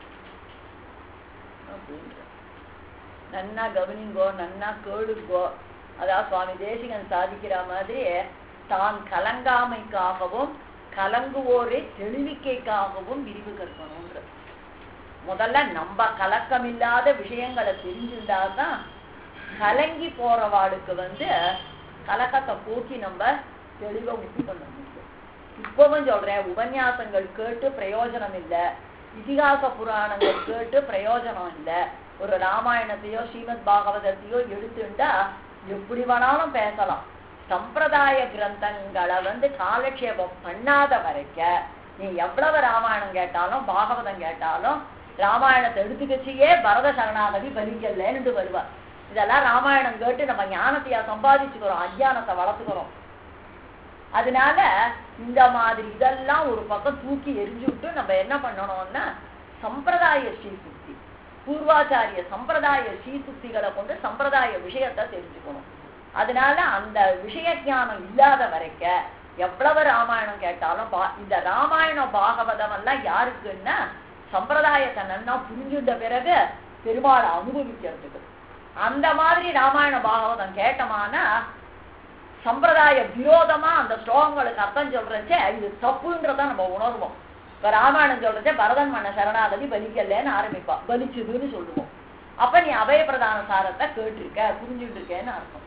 அப்படின்ற நன்னா கவனிங்கோ நன்னா கேளுங்கோ அதாவது சுவாமி தேசிகன் சாதிக்கிற மாதிரி தான் கலங்காமைக்காகவும் கலங்குவோரை தெளிவிக்கைக்காகவும் விரிவு கற்கணும்ன்ற முதல்ல நம்ம கலக்கமில்லாத விஷயங்களை தெரிஞ்சுட்டாதான் கலங்கி போறவாளுக்கு வந்து கலக்கத்தை போக்கி நம்ம தெளிவை உத்தி பண்ண முடியும் இப்பவும் சொல்றேன் உபன்யாசங்கள் கேட்டு பிரயோஜனம் இல்லை இதிகாச புராணங்கள் கேட்டு பிரயோஜனம் இல்லை ஒரு ராமாயணத்தையோ ஸ்ரீமத் பாகவதத்தையோ எடுத்துட்டா எப்படி வேணாலும் பேசலாம் சம்பிரதாய கிரந்தங்களை வந்து காலக்ஷேபம் பண்ணாத வரைக்க நீ எவ்வளவு ராமாயணம் கேட்டாலும் பாகவதம் கேட்டாலும் ராமாயணத்தை எடுத்துக்கச்சியே பரத சரணாகதி பலிக்கலன்னு வருவா இதெல்லாம் ராமாயணம் கேட்டு நம்ம ஞானத்தையா சம்பாதிச்சுக்கிறோம் அஜ்ஞானத்தை வளர்த்துக்கிறோம் அதனால இந்த மாதிரி இதெல்லாம் ஒரு பக்கம் தூக்கி எரிஞ்சு விட்டு நம்ம என்ன பண்ணணும்னா சம்பிரதாய ஸ்ரீசுக்தி பூர்வாச்சாரிய சம்பிரதாய ஸ்ரீசுக்திகளை கொண்டு சம்பிரதாய விஷயத்தை தெரிஞ்சுக்கணும் அதனால அந்த விஷய ஞானம் இல்லாத வரைக்க எவ்வளவு ராமாயணம் கேட்டாலும் பா- இந்த ராமாயண பாகவதம் எல்லாம் யாருக்குன்னா சம்பிரதாயத்தை நன்னா புரிஞ்சுட்ட பிறகு பெருமாளை அனுபவிக்கிறதுக்கு அந்த மாதிரி ராமாயண பாகவதம் கேட்டோமானா சம்பிரதாய விரோதமா அந்த ஸ்லோகங்களுக்கு அர்த்தம் சொல்றச்சே இது தப்புன்றத நம்ம உணர்வோம் இப்ப ராமாயணம் சொல்றச்சே பரதன் மன்ன சரணாகதி பலிக்கலன்னு ஆரம்பிப்பா பலிச்சுதுன்னு சொல்லுவோம் அப்ப நீ அபய பிரதான சாரத்தை கேட்டிருக்க புரிஞ்சுட்டு இருக்கேன்னு அர்த்தம்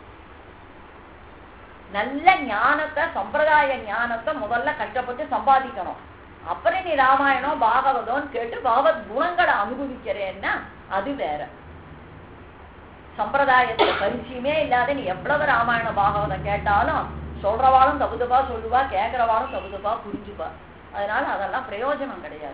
நல்ல ஞானத்தை சம்பிரதாய ஞானத்தை முதல்ல கஷ்டப்பட்டு சம்பாதிக்கணும் அப்புறம் நீ ராமாயணம் பாகவதம்னு கேட்டு பகவத் குணங்களை அனுபவிக்கிறேன்னா அது வேற சம்பிரதாயத்துல பரிச்சயமே இல்லாத நீ எவ்வளவு ராமாயண பாகவதம் கேட்டாலும் சொல்றவாளும் தப்பு தப்பா சொல்லுவா கேட்கிறவாளும் தப்பு தப்பா புரிஞ்சுப்பா அதனால அதெல்லாம் பிரயோஜனம் கிடையாது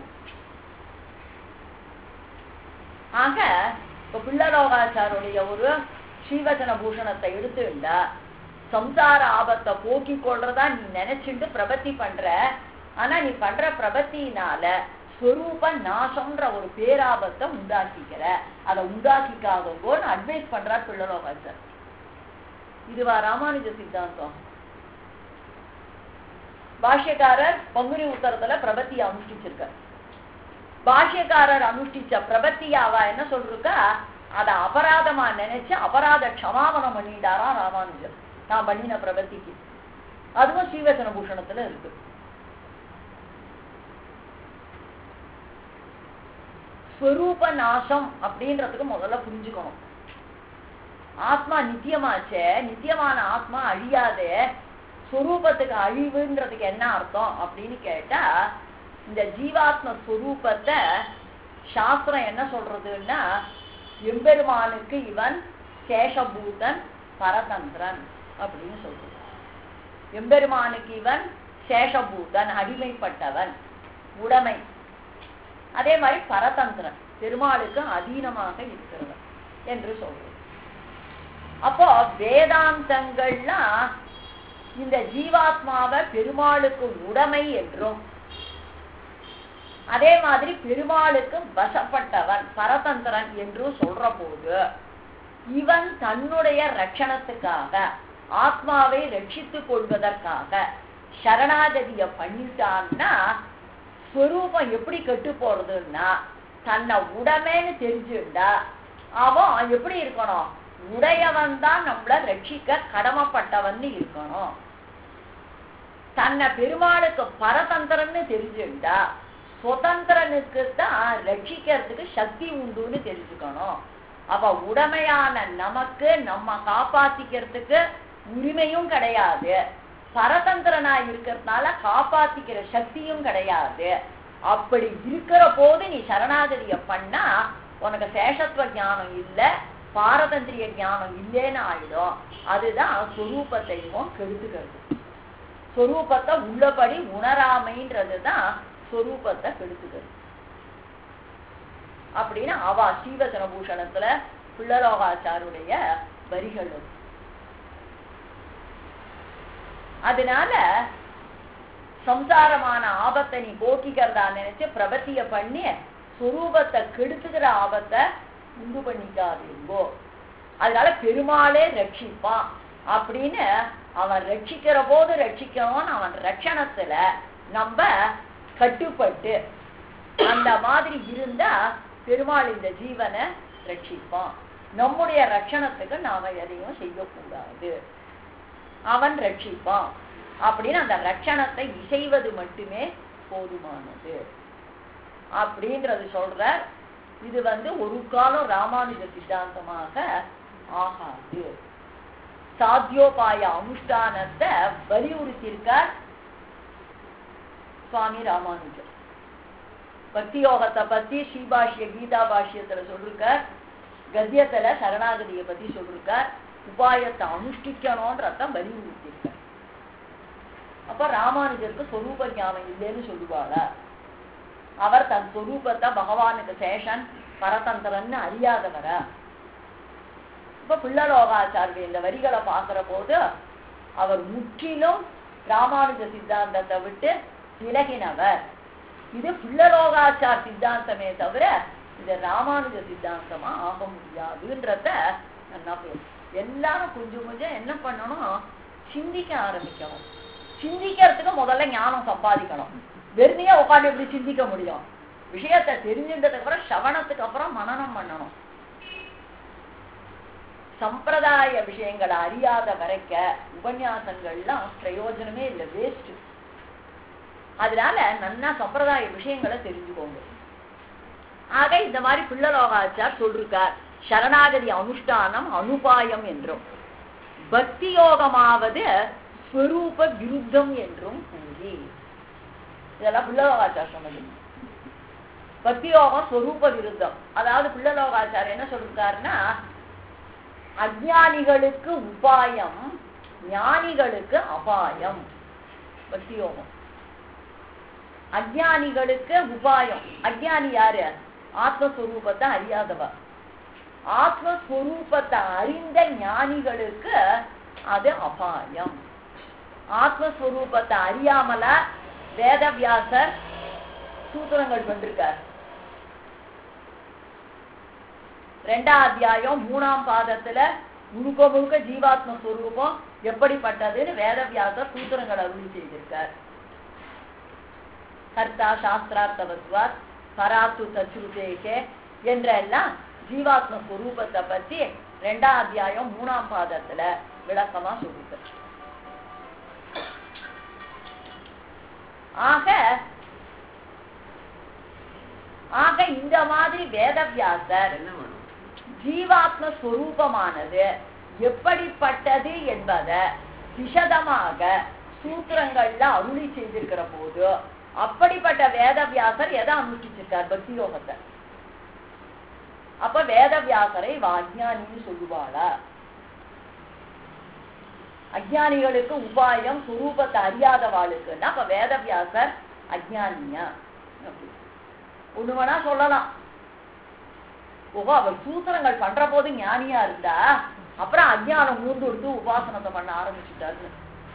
ஆக இப்ப பிள்ளலோகாச்சாருடைய ஒரு ஸ்ரீவச்சன பூஷணத்தை எடுத்துண்டா சம்சார ஆபத்தை போக்கிக் கொள்றதா நீ நினைச்சுட்டு பிரபத்தி பண்ற ஆனா நீ பண்ற பிரபத்தினால ஸ்வரூப நாசம்ன்ற ஒரு பேராபத்தை உண்டாக்கிக்கிற அதை உண்டாக்கிக்காதோன்னு அட்வைஸ் பண்றார் பிள்ளலோகாச்சார் இதுவா ராமானுஜ சித்தாந்தம் பாஷ்யக்காரர் பங்குனி உத்தரத்துல பிரபத்தியை அனுஷ்டிச்சிருக்கார் பாஷ்யக்காரர் அனுஷ்டிச்ச பிரபத்தியாவா என்ன சொல்றா அத அபராதமா நினைச்சு அபராத க்ஷமாபணம் பண்ணிட்டாராம் ராமானுஜர் நான் பண்ணின பிரபத்திக்கு அதுவும் ஸ்ரீவசன பூஷணத்துல இருக்கு ஸ்வரூப நாசம் அப்படின்றதுக்கு முதல்ல புரிஞ்சுக்கணும் ஆத்மா நித்தியமாச்சே நித்தியமான ஆத்மா அழியாதே ஸ்வரூபத்துக்கு அழிவுன்றதுக்கு என்ன அர்த்தம் அப்படின்னு கேட்டா இந்த ஜீவாத்ம ஸ்வரூபத்தை சாஸ்திரம் என்ன சொல்றதுன்னா எம்பெருமானுக்கு இவன் சேஷபூதன் பரதந்திரன் அப்படின்னு சொல்றது எம்பெருமானுக்கு இவன் சேஷபூதன் அடிமைப்பட்டவன் உடைமை அதே மாதிரி பரதந்திரன் பெருமாளுக்கு அதீனமாக இருக்கிறவன் என்று சொல்றது அப்போ வேதாந்தங்கள்லாம் இந்த ஜீவாத்மாவை பெருமாளுக்கு உடைமை என்றும் அதே மாதிரி பெருமாளுக்கு வசப்பட்டவன் பரதந்திரன் என்றும் சொல்ற போது இவன் தன்னுடைய ரட்சணத்துக்காக ஆத்மாவை ரட்சித்துக் கொள்வதற்காக சரணாகதிய பண்ணிட்டான்னா ஸ்வரூபம் எப்படி கெட்டு போறதுன்னா தன்னை உடமைன்னு தெரிஞ்சுண்டா அவன் எப்படி இருக்கணும் உடையவன் தான் நம்மள ரட்சிக்க கடமைப்பட்டவன் இருக்கணும் தன்னை பெருமாளுக்கு பரதந்திரன்னு தெரிஞ்சுண்டா சுதந்திரனுக்கு தான் ரட்சிக்கிறதுக்கு சக்தி உண்டுன்னு தெரிஞ்சுக்கணும் அப்ப உடமையான நமக்கு நம்ம காப்பாத்திக்கிறதுக்கு உரிமையும் கிடையாது பரதந்திரனா இருக்கிறதுனால காப்பாத்திக்கிற சக்தியும் கிடையாது அப்படி இருக்கிற போது நீ சரணாகதிய பண்ணா உனக்கு சேஷத்துவ ஞானம் இல்ல பாரதந்திரிய ஞானம் இல்லைன்னு ஆயிடும் அதுதான் சொரூபத்தையும் கெடுத்துக்கிறது சொரூபத்தை உள்ளபடி உணராமைன்றது தான் சொரூபத்தை கெடுத்துக்கிறது அப்படின்னு அவா ஸ்ரீவசன பூஷணத்துல பிள்ளலோகாச்சாருடைய வரிகள் அது. அதனால சம்சாரமான ஆபத்தை நீ போக்கிக்கிறதா நினைச்சு பிரபத்திய பண்ணி சுரூபத்தை கெடுத்துக்கிற ஆபத்தை உண்டு பண்ணிக்காதீங்கோ அதனால பெருமாளே ரட்சிப்பான் அப்படின்னு அவன் ரட்சிக்கிற போது ரட்சிக்கணும்னு அவன் ரட்சணத்துல நம்ம கட்டுப்பட்டு அந்த மாதிரி இருந்தா பெருமாள் இந்த ஜீவனை ரட்சிப்பான் நம்முடைய ரட்சணத்துக்கு நாம எதையும் செய்யக்கூடாது அவன் ரட்சிப்பான் அப்படின்னு அந்த ரட்சணத்தை இசைவது மட்டுமே போதுமானது அப்படின்றது சொல்ற இது வந்து ஒரு காலம் ராமானுஜ சித்தாந்தமாக ஆகாது சாத்தியோபாய அனுஷ்டானத்தை வலியுறுத்தியிருக்கார் சுவாமி ராமானுஜர் பக்தி யோகத்தை பத்தி ஸ்ரீபாஷ்ய கீதா பாஷ்யத்துல சொல்லிருக்கார் கத்தியத்துல சரணாகதியை பத்தி சொல்லிருக்கார் உபாயத்தை அனுஷ்டிக்கணும்ன்றத வலியுறுத்தியிருக்கார் அப்ப ராமானுஜருக்கு சொரூப ஞானம் இல்லைன்னு சொல்லுவாளா அவர் தன் சொரூபத்தை பகவானுக்கு சேஷன் பரதந்திரன்னு அறியாதவரா இப்ப பிள்ளலோகாச்சாரிய இந்த வரிகளை பார்க்கிற போது அவர் முற்றிலும் ராமானுஜ சித்தாந்தத்தை விட்டு விலகினவர் இது பிள்ளலோகாச்சார் சித்தாந்தமே தவிர இது ராமானுஜ சித்தாந்தமா ஆக முடியாதுன்றத நல்லா பேசு எல்லாரும் கொஞ்சம் கொஞ்சம் என்ன பண்ணணும் சிந்திக்க ஆரம்பிக்கணும் சிந்திக்கிறதுக்கு முதல்ல ஞானம் சம்பாதிக்கணும் வெறுமையா உட்காந்து எப்படி சிந்திக்க முடியும் விஷயத்தை தெரிஞ்சுட்டதுக்கு அப்புறம் சவணத்துக்கு அப்புறம் மனனம் பண்ணணும் சம்பிரதாய விஷயங்களை அறியாத வரைக்க உபன்யாசங்கள்லாம் பிரயோஜனமே இல்லை வேஸ்ட் அதனால நன்னா சம்பிரதாய விஷயங்களை தெரிஞ்சுக்கோங்க ஆக இந்த மாதிரி பிள்ளலோகாச்சார் சொல்லிருக்கார் சரணாகதி அனுஷ்டானம் அனுபாயம் என்றும் பக்தி யோகமாவது ஸ்வரூப விருத்தம் என்றும் கூறி இதெல்லாம் பிள்ளலோகாச்சார் சொன்னது பக்தி யோகம் ஸ்வரூப விருத்தம் அதாவது பிள்ளலோகாச்சார் என்ன சொல்லிருக்காருன்னா அஜானிகளுக்கு உபாயம் ஞானிகளுக்கு அபாயம் பக்தி யோகம் அஜானிகளுக்கு உபாயம் அஜானி யாரு ஆத்மஸ்வரூபத்தை அறியாதவ ஆத்மஸ்வரூபத்தை அறிந்த ஞானிகளுக்கு அது அபாயம் ஆத்மஸ்வரூபத்தை அறியாமல வேதவியாசர் சூத்திரங்கள் பண்ணிருக்கார் ரெண்டாம் அத்தியாயம் மூணாம் பாதத்துல முழுக்க முழுக்க ஜீவாத்ம ஸ்வரூபம் எப்படிப்பட்டதுன்னு வேதவியாசர் சூத்திரங்கள் அருளி செய்திருக்கார் கர்த்தா சாஸ்திரார்த்தவத்வாத் பராத்து தச்சுருதேகே என்றெல்லாம் ஜீவாத்ம ஸ்வரூபத்தை பத்தி ரெண்டாம் அத்தியாயம் மூணாம் பாதத்துல விளக்கமா சொல்லிருக்கார் ஆக ஆக இந்த மாதிரி வேதவியாசர் என்ன வேணும் ஜீவாத்ம ஸ்வரூபமானது எப்படிப்பட்டது என்பதை விசதமாக சூத்திரங்கள்ல அருளி செய்திருக்கிற போது அப்படிப்பட்ட வேதவியாசர் எதை அனுஷ்டிச்சிருக்கார் பக்தி யோகத்தை அப்ப வேதவியாசரை இவ அஜ்ஞானின்னு சொல்லுவாளா அஜ்ஞானிகளுக்கு உபாயம் சுரூபத்தை அறியாதவாளுக்குன்னா அப்ப வேதவியாசர் அஜ்ஞானியா அப்படி. ஒண்ணு வேணா சொல்லலாம் ஓஹோ அவர் சூத்திரங்கள் பண்ற போது ஞானியா இருந்தா அப்புறம் அஜ்ஞானம் மூந்து கொடுத்து உபாசனத்தை பண்ண ஆரம்பிச்சுட்டாரு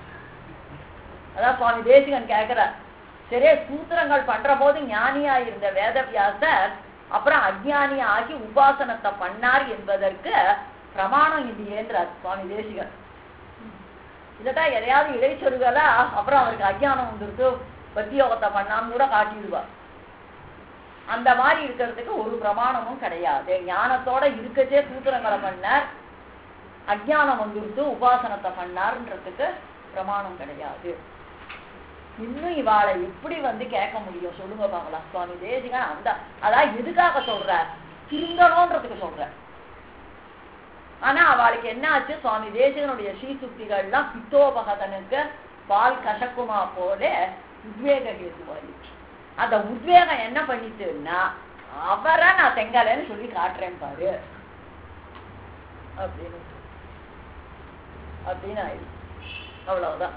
அதான் சுவாமி தேசிகன் கேக்குறார் சரி சூத்திரங்கள் பண்ற போது ஞானியா இருந்த வேதவியாசர் அப்புறம் அஜ்ஞானியா ஆகி உபாசனத்தை பண்ணார் என்பதற்கு பிரமாணம் இல்லையேன்றார் சுவாமி தேசிகன் இல்லட்டா எதையாவது இடைச்சொருகளா அப்புறம் அவருக்கு அஜ்ஞானம் வந்துருக்கு பக்தி யோகத்தை பண்ணான்னு கூட காட்டிடுவார் அந்த மாதிரி இருக்கிறதுக்கு ஒரு பிரமாணமும் கிடையாது ஞானத்தோட இருக்கச்சே சூத்திரங்களை பண்ணார் அஜ்ஞானம் வந்துருத்து உபாசனத்தை பண்ணார்ன்றதுக்கு பிரமாணம் கிடையாது இன்னும் இவாளை எப்படி வந்து கேட்க முடியும் சொல்லுங்க பார்க்கலாம் சுவாமி தேசிகன் அந்த அதான் எதுக்காக சொல்ற திருந்தணுன்றதுக்கு சொல்ற ஆனா அவளுக்கு என்ன ஆச்சு சுவாமி தேசிகனுடைய ஸ்ரீசுக்திகள்லாம் பித்தோபகதனுக்கு பால் கசக்குமா போல உத்வேக ஹேதுவாயிடுச்சு அந்த உத்வேகம் என்ன பண்ணிட்டுன்னா அவரை நான் செங்கலைன்னு சொல்லி காட்டுறேன் பாரு அப்படின்னு அப்படின்னு ஆயிடுச்சு அவ்வளவுதான்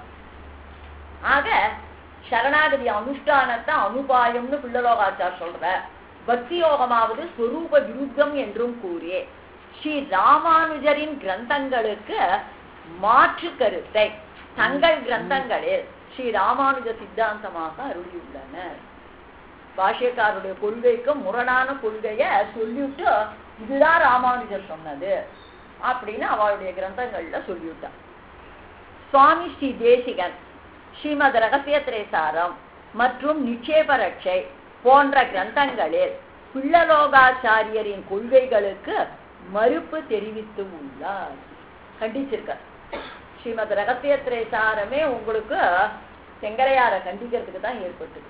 ஆக சரணாகதி அனுஷ்டானத்தை அனுபாயம்னு பிள்ளலோகாச்சார் சொல்ற பக்தி யோகமாவது ஸ்வரூப விருத்தம் என்றும் கூறி ஸ்ரீ ராமானுஜரின் கிரந்தங்களுக்கு மாற்று கருத்தை தங்கள் கிரந்தங்களில் ஸ்ரீ ராமானுஜ சித்தாந்தமாக அருளியுள்ளனர் பாஷ்யக்காருடைய கொள்கைக்கு முரணான கொள்கைய சொல்லிவிட்டு இதுதான் ராமானுஜர் சொன்னது அப்படின்னு அவளுடைய கிரந்தங்கள்ல சொல்லிவிட்டான் சுவாமி ஸ்ரீ தேசிகன் ஸ்ரீமத் ரகசிய திரேசாரம் மற்றும் நிச்சேப ரட்சை போன்ற கிரந்தங்களில் பிள்ளலோகாச்சாரியரின் கொள்கைகளுக்கு மறுப்பு தெரிவித்து உள்ளார் கண்டிச்சிருக்கார் ஸ்ரீமத் ரகசிய திரேசாரமே உங்களுக்கு செங்கரையார கண்டிக்கிறதுக்கு தான் ஏற்பட்டது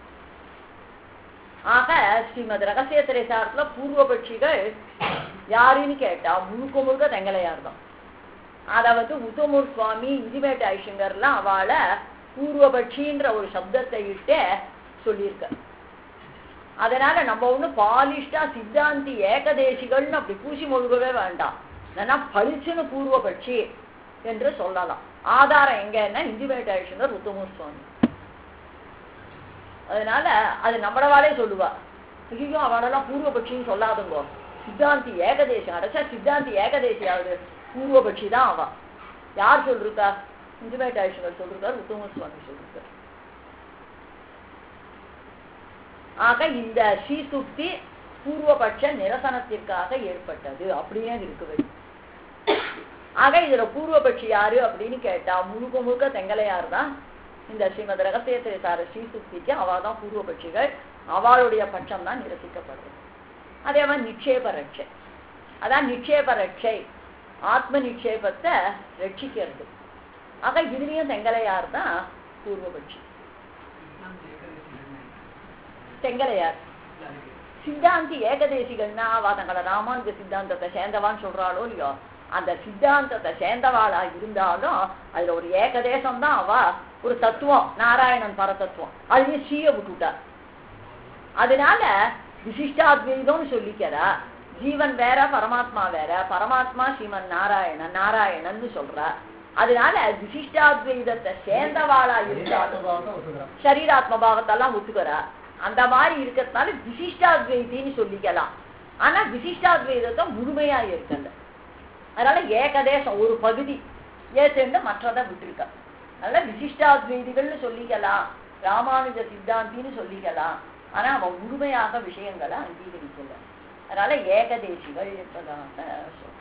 ஆக ஸ்ரீமத் ரகசிய திரைசாரத்துல பூர்வபட்சிகள் யாருன்னு கேட்டா முழுக்க முழுக்க தெங்கலையார் தான் அத வந்து உத்தமூர் சுவாமி இந்திமேட் ஐஷங்கர்லாம் அவளை பூர்வபட்சின்ற ஒரு சப்தத்தை இட்டு சொல்லியிருக்க அதனால நம்ம ஒண்ணு பாலிஷ்டா சித்தாந்தி ஏகதேசிகள்னு அப்படி பூசி மொழுகவே வேண்டாம் ஏன்னா பளிச்சுன்னு பூர்வபட்சி என்று சொல்லலாம் ஆதாரம் எங்கன்னா இந்திமேட் ஐஷங்கர் உத்தமூர் சுவாமி அதனால அது நம்மளவாலே சொல்லுவா ஐயோ அவளெல்லாம் பூர்வபட்சின்னு சொல்லாதுங்கோ சித்தாந்தி ஏகதேசம் அடைச்சா சித்தாந்தி ஏகதேசியாவது பூர்வபட்சி தான் அவ யார் சொல்லிருக்கா இன்டிமேட் ஆயுஷங்கள் சொல்லிருக்கார் உத்தம சுவாமி சொல்லிருக்கார் ஆக இந்த ஸ்ரீசுக்தி பூர்வபட்ச நிரசனத்திற்காக ஏற்பட்டது அப்படியே இருக்குது ஆக இதுல பூர்வபட்சி யாரு அப்படின்னு கேட்டா முழுக்க முழுக்க தெங்கலையார் தான் இந்த ஸ்ரீமத் ரகசிய திரைசார ஸ்ரீசுக்திக்கு அவ தான் பூர்வபட்சிகள் அவளுடைய பட்சம் தான் நிரசிக்கப்படுறது அதே மாதிரி நிக்ஷேப ரட்சை அதான் நிக்ஷேப ரட்சை ஆத்ம நிக்ஷேபத்தை ரட்சிக்கிறது ஆக இதுலயும் செங்கலையார் தான் பூர்வபட்சி செங்கலையார் சித்தாந்தி ஏகதேசிகள்னா அவ தங்களை ராமானுஜ சித்தாந்தத்தை சேர்ந்தவான்னு சொல்றாளோ இல்லையோ அந்த சித்தாந்தத்தை சேர்ந்தவாளா இருந்தாலும் அதுல ஒரு ஏகதேசம் தான் அவ ஒரு தத்துவம் நாராயணன் பரதத்துவம் அதையும் ஸ்ரீய விட்டுட்டா அதனால விசிஷ்டாத்வைதம்னு சொல்லிக்கிறா ஜீவன் வேற பரமாத்மா வேற பரமாத்மா ஸ்ரீமன் நாராயணன் நாராயணன்னு சொல்றா அதனால விசிஷ்டாத்வைதத்தை சேர்ந்தவாளா இருந்தாலும் சரீராத்ம பாவத்தெல்லாம் ஒத்துக்கிறா அந்த மாதிரி இருக்கிறதுனால விசிஷ்டாத்வைத்தின்னு சொல்லிக்கலாம் ஆனா விசிஷ்டாத்வைதத்தை முழுமையா இருக்கல அதனால ஏகதேசம் ஒரு பகுதி ஏற்றுண்டு மற்றதை விட்டுருக்க அதனால விசிஷ்டாத்வைதிகள்னு சொல்லிக்கலாம் ராமானுஜ சித்தாந்தின்னு சொல்லிக்கலாம் ஆனா அவன் முழுமையாக விஷயங்களை அங்கீகரிக்கல அதனால ஏகதேசிகள் என்பதாக சொல்றோம்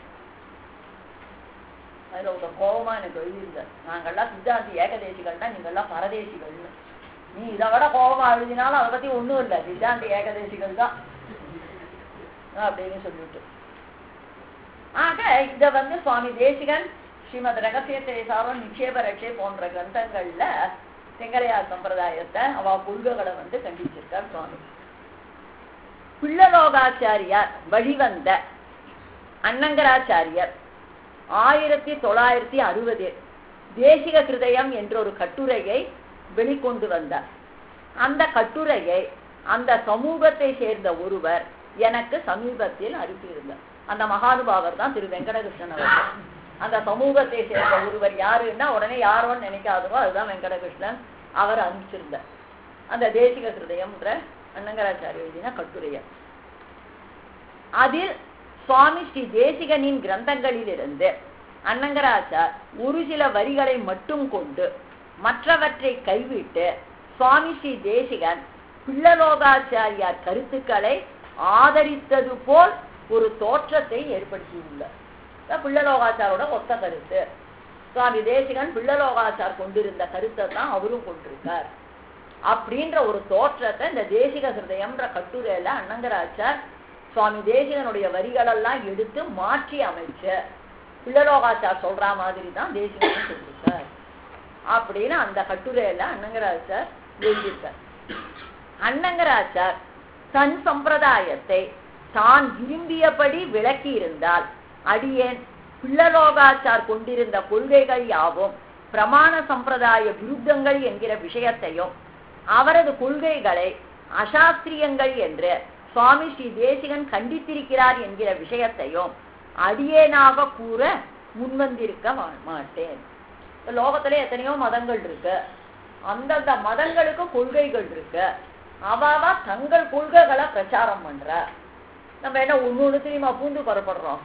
அதுல ஒரு கோபமா எனக்கு எழுதியிருந்தார் நாங்கெல்லாம் சித்தாந்தி ஏகதேசிகள்னா நீங்கெல்லாம் பரதேசிகள்னு நீ இதை விட கோபமா எழுதினாலும் அதை பத்தி ஒண்ணும் இல்லை சித்தாந்தி ஏகதேசிகள் தான் அப்படின்னு சொல்லிட்டு ஆக இத வந்து சுவாமி தேசிகன் ஸ்ரீமத் ரகசிய திரைசாரம் நிச்சேப ரட்சை போன்ற கிரந்தங்கள்ல செங்கலையார் சம்பிரதாயத்தை அவ கொள்கைகளை வந்து கண்டிச்சிருக்கார் சுவாமி பிள்ளலோகாச்சாரியார் வழிவந்த அண்ணங்கராச்சாரியர் ஆயிரத்தி தொள்ளாயிரத்தி அறுபது தேசிக கிருதயம் என்ற ஒரு கட்டுரையை வெளிக்கொண்டு வந்தார் அந்த கட்டுரையை அந்த சமூகத்தை சேர்ந்த ஒருவர் எனக்கு சமீபத்தில் அனுப்பியிருந்தார் அந்த மகானுபாவர் தான் திரு வெங்கடகிருஷ்ணன் அவர்கள் அந்த சமூகத்தை சேர்ந்த ஒருவர் யாருன்னா உடனே யாரோன்னு நினைக்காதவோ அதுதான் வெங்கடகிருஷ்ணன் அவர் அனுப்பிச்சிருந்தார் அந்த தேசிக கிருதயம்ன்ற அண்ணங்கராச்சாரிய எழுதின கட்டுரையை அதில் சுவாமி ஸ்ரீ தேசிகனின் கிரந்தங்களிலிருந்து அண்ணங்கராச்சார் ஒரு சில வரிகளை மட்டும் கொண்டு மற்றவற்றை கைவிட்டு சுவாமி ஸ்ரீ தேசிகன் பிள்ளலோகாச்சாரியார் கருத்துக்களை ஆதரித்தது போல் ஒரு தோற்றத்தை ஏற்படுத்தியுள்ளார் இதான் பிள்ளலோகாச்சாரோட ஒத்த கருத்து சுவாமி தேசிகன் பிள்ளலோகாச்சார் கொண்டிருந்த கருத்தை தான் அவரும் கொண்டிருக்கார் அப்படின்ற ஒரு தோற்றத்தை இந்த தேசிக ஹிருதயம்ன்ற கட்டுரையில அண்ணங்கராச்சார் சுவாமி தேசிகனுடைய வரிகளெல்லாம் எடுத்து மாற்றி அமைச்ச பிள்ளலோகாச்சார் சொல்ற மாதிரி தான் தேசிகன் சொல்லியிருக்கார் அப்படின்னு அந்த கட்டுரையில அண்ணங்கராச்சார் எழுதியிருக்கார் அண்ணங்கராச்சார் தன் சம்பிரதாயத்தை தான் விரும்பியபடி விளக்கி இருந்தால் அடியேன் பிள்ளலோகாச்சார் கொண்டிருந்த கொள்கைகள் யாவும் பிரமாண சம்பிரதாய விருத்தங்கள் என்கிற விஷயத்தையும் அவரது கொள்கைகளை அசாஸ்திரியங்கள் என்று சுவாமி ஸ்ரீ தேசிகன் கண்டித்திருக்கிறார் என்கிற விஷயத்தையும் அடியேனாக கூற முன்வந்திருக்க மா- மாட்டேன் இப்ப லோகத்துல எத்தனையோ மதங்கள் இருக்கு அந்தந்த மதங்களுக்கு கொள்கைகள் இருக்கு அவாவா தங்கள் கொள்கைகளை பிரச்சாரம் பண்ற நம்ம என்ன ஒண்ணு ஒண்ணு தெரியுமா பூந்து புறப்படுறோம்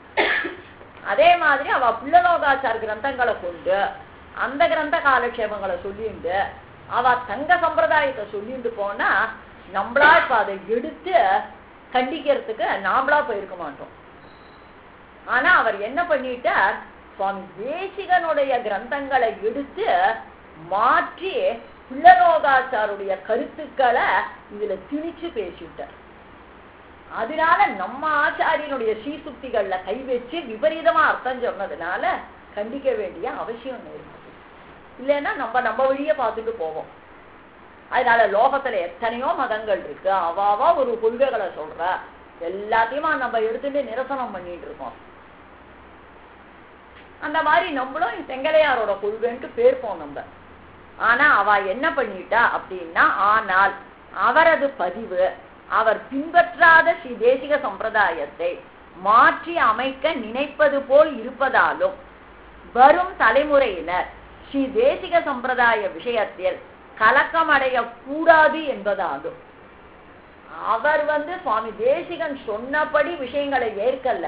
அதே மாதிரி அவ பிள்ளலோகாச்சார் கிரந்தங்களை கொண்டு அந்த கிரந்த காலக்ஷேபங்களை சொல்லிண்டு அவ தங்க சம்பிரதாயத்தை சொல்லிட்டு போனா நம்மளா இப்ப அதை எடுத்து கண்டிக்கிறதுக்கு நாமளா போயிருக்க மாட்டோம் ஆனா அவர் என்ன பண்ணிட்டார் சுவாமி தேசிகனுடைய கிரந்தங்களை எடுத்து மாற்றி பிள்ளலோகாச்சாருடைய கருத்துக்களை இதுல திணிச்சு பேசிவிட்டார் அதனால நம்ம ஆச்சாரியனுடைய ஸ்ரீசுக்திகள்ல கை வச்சு விபரீதமா அர்த்தம் சொன்னதுனால கண்டிக்க வேண்டிய அவசியம் இருக்குது இல்லைன்னா நம்ம நம்ம வழியே பார்த்துட்டு போவோம் அதனால லோகத்துல எத்தனையோ மதங்கள் இருக்கு அவாவா ஒரு கொள்கைகளை சொல்ற எல்லாத்தையுமா நம்ம எடுத்துட்டு நிரசனம் பண்ணிட்டு இருக்கோம் அந்த மாதிரி நம்மளும் செங்கலையாரோட கொள்கைன்ட்டு பேர்ப்போம் நம்ம ஆனா அவ என்ன பண்ணிட்டா அப்படின்னா ஆனால் அவரது பதிவு அவர் பின்பற்றாத ஸ்ரீ தேசிக சம்பிரதாயத்தை மாற்றி அமைக்க நினைப்பது போல் இருப்பதாலும் வரும் தலைமுறையினர் ஸ்ரீ தேசிக சம்பிரதாய விஷயத்தில் கலக்கமடைய கூடாது என்பதாலும் அவர் வந்து சுவாமி தேசிகன் சொன்னபடி விஷயங்களை ஏற்கல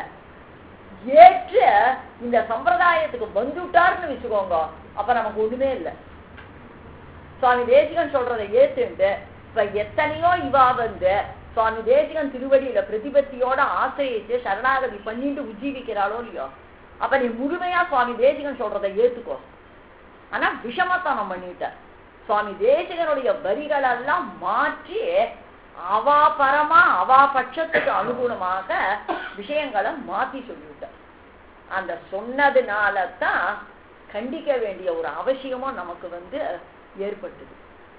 ஏற்று இந்த சம்பிரதாயத்துக்கு வந்துட்டார்னு வச்சுக்கோங்க அப்ப நமக்கு ஒண்ணுமே இல்லை சுவாமி தேசிகன் சொல்றதை ஏத்துண்டு இப்ப எத்தனையோ இவா வந்து சுவாமி தேசிகன் திருவடியில பிரதிபத்தியோட ஆசிரியிச்சு சரணாகதி பண்ணிட்டு உஜ்ஜீவிக்கிறாளோ இல்லையோ அப்ப நீ முழுமையா சுவாமி தேசிகன் சொல்றதை ஏத்துக்கோ ஆனா விஷமத்தனம் பண்ணிட்ட சுவாமி தேசிகனுடைய வரிகளெல்லாம் மாற்றி அவா பரமா அவா பட்சத்துக்கு அனுகுணமாக விஷயங்களை மாத்தி சொல்லிவிட்டார் அந்த சொன்னதுனால தான் கண்டிக்க வேண்டிய ஒரு அவசியமும் நமக்கு வந்து ஏற்பட்டது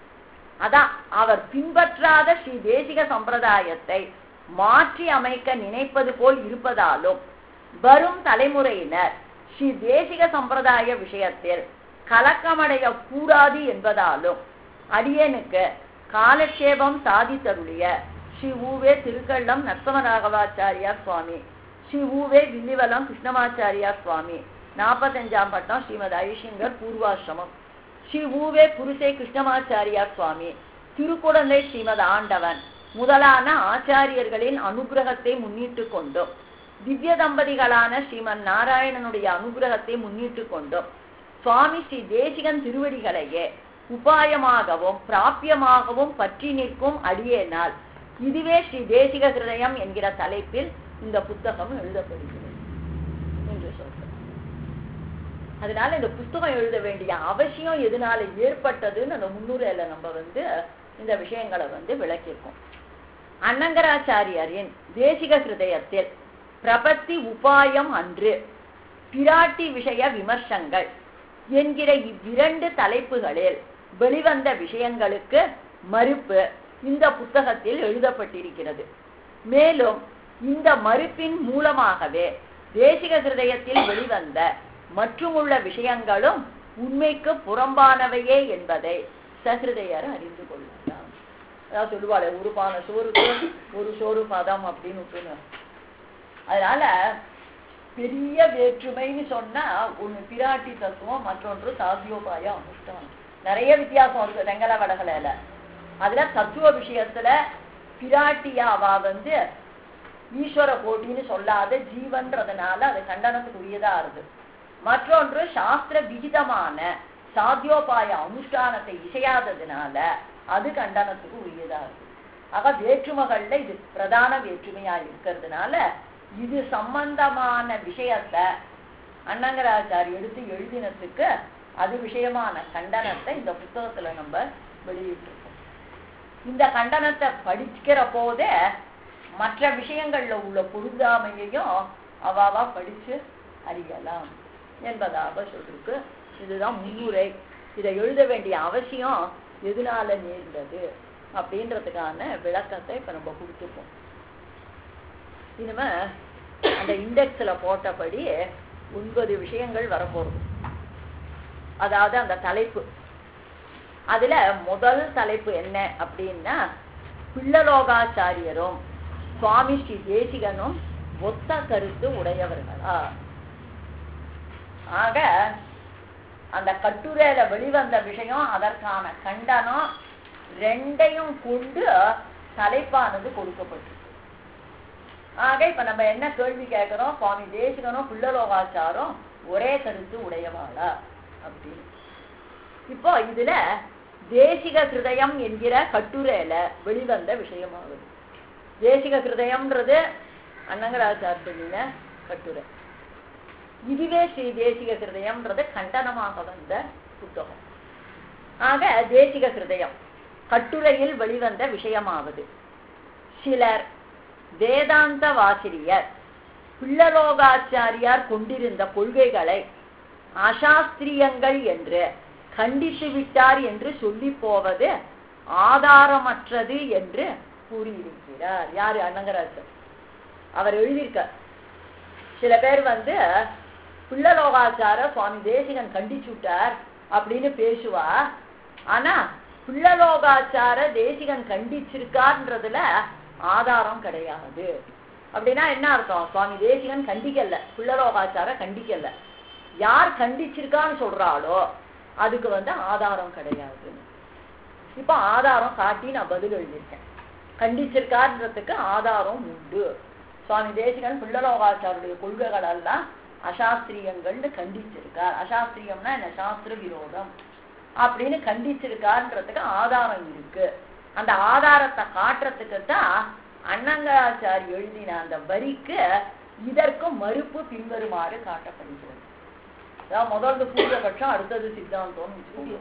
அதான் அவர் பின்பற்றாத ஸ்ரீ தேசிக சம்பிரதாயத்தை மாற்றி அமைக்க நினைப்பது போல் இருப்பதாலும் வரும் தலைமுறையினர் ஸ்ரீ தேசிக சம்பிரதாய விஷயத்தில் கலக்கமடைய கூடாது என்பதாலும் அடியனுக்கு காலட்சேபம் சாதித்தருளிய ஸ்ரீ ஊவே திருக்கள்ளம் நரசமராகவாச்சாரியார் சுவாமி ஸ்ரீ ஊவே வில்லிவலம் கிருஷ்ணமாச்சாரியார் சுவாமி நாற்பத்தஞ்சாம் பட்டம் ஸ்ரீமத் ஐஷிங்கர் பூர்வாசிரமம் ஸ்ரீ ஊவே புருஷே கிருஷ்ணமாச்சாரியார் சுவாமி திருக்குடந்தை ஸ்ரீமத் ஆண்டவன் முதலான ஆச்சாரியர்களின் அனுகிரகத்தை முன்னிட்டு கொண்டும் திவ்ய தம்பதிகளான ஸ்ரீமன் நாராயணனுடைய அனுகிரகத்தை முன்னிட்டு கொண்டும் சுவாமி ஸ்ரீ தேசிகன் திருவடிகளையே உபாயமாகவும் பிராபியமாகவும் பற்றி நிற்கும் அடியேனால் இதுவே ஸ்ரீ தேசிக ஹிருதயம் என்கிற தலைப்பில் இந்த புத்தகம் எழுதப்படுகிறது என்று சொல்றார் அதனால இந்த புஸ்தகம் எழுத வேண்டிய அவசியம் எதனால ஏற்பட்டதுன்னு அந்த முன்னுரையில நம்ம வந்து இந்த விஷயங்களை வந்து விளக்கியிருக்கோம் அன்னங்கராச்சாரியரின் தேசிக ஹிருதயத்தில் பிரபத்தி உபாயம் அன்று பிராட்டி விஷய விமர்சங்கள் என்கிற இவ்விரண்டு தலைப்புகளில் வெளிவந்த விஷயங்களுக்கு மறுப்பு இந்த புத்தகத்தில் எழுதப்பட்டிருக்கிறது மேலும் இந்த மறுப்பின் மூலமாகவே தேசிக ஹிருதயத்தில் வெளிவந்த மற்றுமுள்ள விஷயங்களும் உண்மைக்கு புறம்பானவையே என்பதை சஹிருதயர் அறிந்து கொள்ளலாம் அதாவது சொல்லுவாளே ஒரு பானை சோறுக்கு ஒரு சோறு பதம் அப்படின்னு விட்டுன்னு அதனால பெரிய வேற்றுமைன்னு சொன்னா ஒண்ணு பிராட்டி தத்துவம் மற்றொன்று சாத்தியோபாயம் அனுஷ்டானம் நிறைய வித்தியாசம் இருக்கு ரெங்கல வடகலையில அதுல தத்துவ விஷயத்துல பிராட்டியாவா வந்து ஈஸ்வர கோட்டின்னு சொல்லாத ஜீவன்றதுனால அது கண்டனத்துக்கு உரியதா இருக்கு மற்றொன்று சாஸ்திர விகிதமான சாத்தியோபாய அனுஷ்டானத்தை இசையாததுனால அது கண்டனத்துக்கு உரியதா இருக்கு ஆக வேற்றுமைகள்ல இது பிரதான வேற்றுமையா இருக்கிறதுனால இது சம்பந்தமான விஷயத்தை அண்ணங்கராச்சாரி எடுத்து எழுதினத்துக்கு அது விஷயமான கண்டனத்தை இந்த புத்தகத்துல நம்ம வெளியிட்டிருக்கோம் இந்த கண்டனத்தை படிக்கிற போதே மற்ற விஷயங்கள்ல உள்ள பொருந்தாமையையும் அவாவா படிச்சு அறியலாம் என்பதாக சொல்லிருக்கு இதுதான் முன்னுரை இதை எழுத வேண்டிய அவசியம் எதனால நேர்ந்தது அப்படின்றதுக்கான விளக்கத்தை இப்ப நம்ம கொடுத்துப்போம் இனிமே அந்த இண்டெக்ஸ்ல போட்டபடி ஒன்பது விஷயங்கள் வரப்போகுது அதாவது அந்த தலைப்பு அதுல முதல் தலைப்பு என்ன அப்படின்னா பிள்ளலோகாச்சாரியரும் சுவாமி ஸ்ரீ தேசிகனும் ஒத்த கருத்து உடையவர்களா ஆக அந்த கட்டுரையில வெளிவந்த விஷயம் அதற்கான கண்டனம் ரெண்டையும் கொண்டு தலைப்பானது கொடுக்கப்பட்டிருக்கு ஆக இப்ப நம்ம என்ன கேள்வி கேட்கிறோம் சுவாமி தேசிகனும் பிள்ளலோகாச்சாரம் ஒரே கருத்து உடையவாளா அப்படின்னு இப்போ இதுல தேசிக கிருதயம் என்கிற கட்டுரையில வெளிவந்த விஷயமாகுது தேசிக கிருதயம்ன்றது அன்னங்கராச்சாரிய கட்டுரை இதுவே ஸ்ரீ தேசிக கிருதயம்ன்றது கண்டனமாக வந்த புத்தகம் ஆக தேசிக கிருதயம் கட்டுரையில் வெளிவந்த விஷயமாவது சிலர் வேதாந்த வாசிரியர் பிள்ளலோகாச்சாரியார் கொண்டிருந்த கொள்கைகளை அசாஸ்திரியங்கள் என்று கண்டித்து விட்டார் என்று சொல்லி போவது ஆதாரமற்றது என்று கூறியிருக்கிறார் யாரு அனங்கராஜர் அவர் எழுதியிருக்கார் சில பேர் வந்து பிள்ளலோகாச்சார சுவாமி தேசிகன் கண்டிச்சு விட்டார் அப்படின்னு பேசுவா ஆனா பிள்ளலோகாச்சார தேசிகன் கண்டிச்சிருக்கார்ன்றதுல ஆதாரம் கிடையாது அப்படின்னா என்ன அர்த்தம் சுவாமி தேசிகன் கண்டிக்கல பிள்ளலோகாச்சார கண்டிக்கல யார் கண்டிச்சிருக்கான்னு சொல்றாளோ அதுக்கு வந்து ஆதாரம் கிடையாது இப்ப ஆதாரம் காட்டி நான் பதில் எழுதியிருக்கேன் கண்டிச்சிருக்காருன்றதுக்கு ஆதாரம் உண்டு சுவாமி தேசிகன் பிள்ளலோகாச்சாருடைய கொள்கைகள் எல்லாம் அசாஸ்திரியங்கள்னு கண்டிச்சிருக்கார் அசாஸ்திரியம்னா என்ன சாஸ்திர விரோதம் அப்படின்னு கண்டிச்சிருக்காருன்றதுக்கு ஆதாரம் இருக்கு அந்த ஆதாரத்தை காட்டுறதுக்கு தான் அண்ணங்கராச்சாரி எழுதின அந்த வரிக்கு இதற்கு மறுப்பு பின்வருமாறு காட்டப்படுகிறது அதாவது முதல்ல பூர்வபட்சம் அடுத்தது சித்தாந்தம்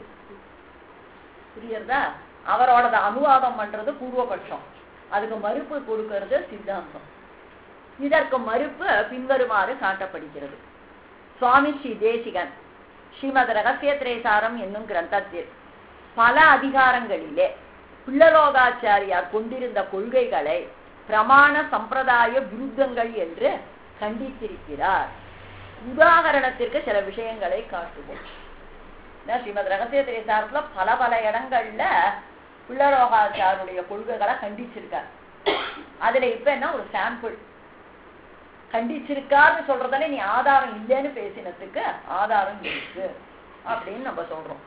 புரியுறதா அவரோட அனுவாதம் பண்றது பூர்வபட்சம் அதுக்கு மறுப்பு கொடுக்கிறது சித்தாந்தம் இதற்கு மறுப்பு பின்வருமாறு காட்டப்படுகிறது சுவாமி ஸ்ரீ தேசிகன் ஸ்ரீமத் ரகசிய திரேசாரம் என்னும் கிரந்தத்தில் பல அதிகாரங்களிலே பிள்ளலோகாச்சாரியார் கொண்டிருந்த கொள்கைகளை பிரமாண சம்பிரதாய விருத்தங்கள் என்று கண்டித்திருக்கிறார் உதாகரணத்திற்கு சில விஷயங்களை காட்டுவோம் ஸ்ரீமத் ரகசிய திரேசாரத்துல பல பல இடங்கள்ல பிள்ளலோகாச்சாருடைய கொள்கைகளை கண்டிச்சிருக்கார் அதுல இப்ப என்ன ஒரு சாம்பிள் கண்டிச்சிருக்காருன்னு சொல்றதால நீ ஆதாரம் இல்லைன்னு பேசினதுக்கு ஆதாரம் இருக்கு அப்படின்னு நம்ம சொல்றோம்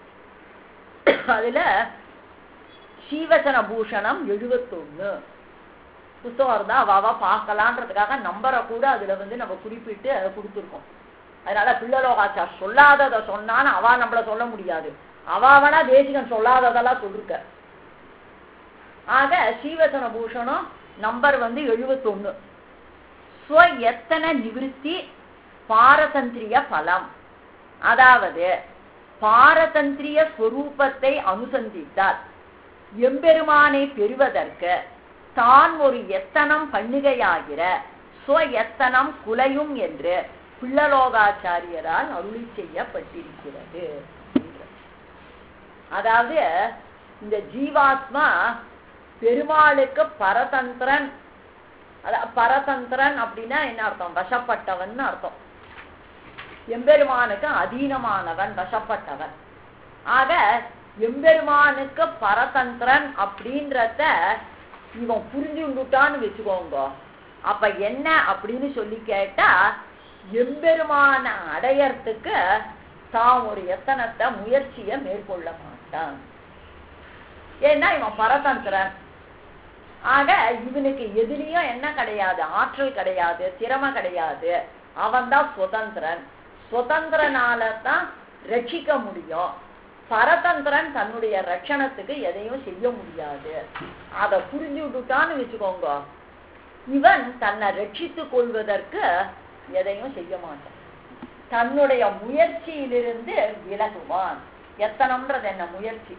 அதுல சீவசன பூஷணம் எழுபத்தொன்னு புத்தகம் இருந்தா அவாவா பார்க்கலான்றதுக்காக நம்பரை கூட அதுல வந்து நம்ம குறிப்பிட்டு அதை கொடுத்துருக்கோம் அதனால பிள்ளலோகாச்சார் சொல்லாததை சொன்னான்னு அவா நம்மள சொல்ல முடியாது அவாவனா தேசிகன் சொல்லாததெல்லாம் சொல்லிருக்க ஆக சீவசன பூஷணம் நம்பர் வந்து எழுபத்தொன்னு ஸ்வயத்தன நிவிருத்தி பாரதந்திரிய பலம் அதாவது பாரதந்திரிய ஸ்வரூபத்தை அனுசந்தித்தால் எம்பெருமானை பெறுவதற்கு தான் ஒரு எத்தனம் பண்ணுகையாகிற ஸ்வயத்தனம் குலையும் என்று பிள்ளலோகாச்சாரியரால் அருளி செய்யப்பட்டிருக்கிறது அதாவது இந்த ஜீவாத்மா பெருமாளுக்கு பரதந்திரன் அத பரதந்திரன் அப்படின்னா என்ன அர்த்தம் வசப்பட்டவன் அர்த்தம் எம்பெருமானுக்கு அதீனமானவன் வசப்பட்டவன் ஆக எம்பெருமானுக்கு பரதந்திரன் அப்படின்றத இவன் புரிஞ்சுட்டான்னு வச்சுக்கோங்க அப்ப என்ன அப்படின்னு சொல்லி கேட்டா எம்பெருமான அடையறதுக்கு தான் ஒரு எத்தனத்தை முயற்சியை மேற்கொள்ள மாட்டான் ஏன்னா இவன் பரதந்திரன் ஆக இவனுக்கு எதுலயும் என்ன கிடையாது ஆற்றல் கிடையாது திறமை கிடையாது அவன் தான் சுதந்திரன் சுதந்திரனால தான் ரட்சிக்க முடியும் பரதந்திரன் தன்னுடைய ரட்சணத்துக்கு எதையும் செய்ய முடியாது அதை புரிஞ்சு விட்டுட்டான்னு வச்சுக்கோங்க இவன் தன்னை ரட்சித்துக் கொள்வதற்கு எதையும் செய்ய மாட்டான் தன்னுடைய முயற்சியிலிருந்து விலகுவான் எத்தனம்ன்றது என்ன முயற்சி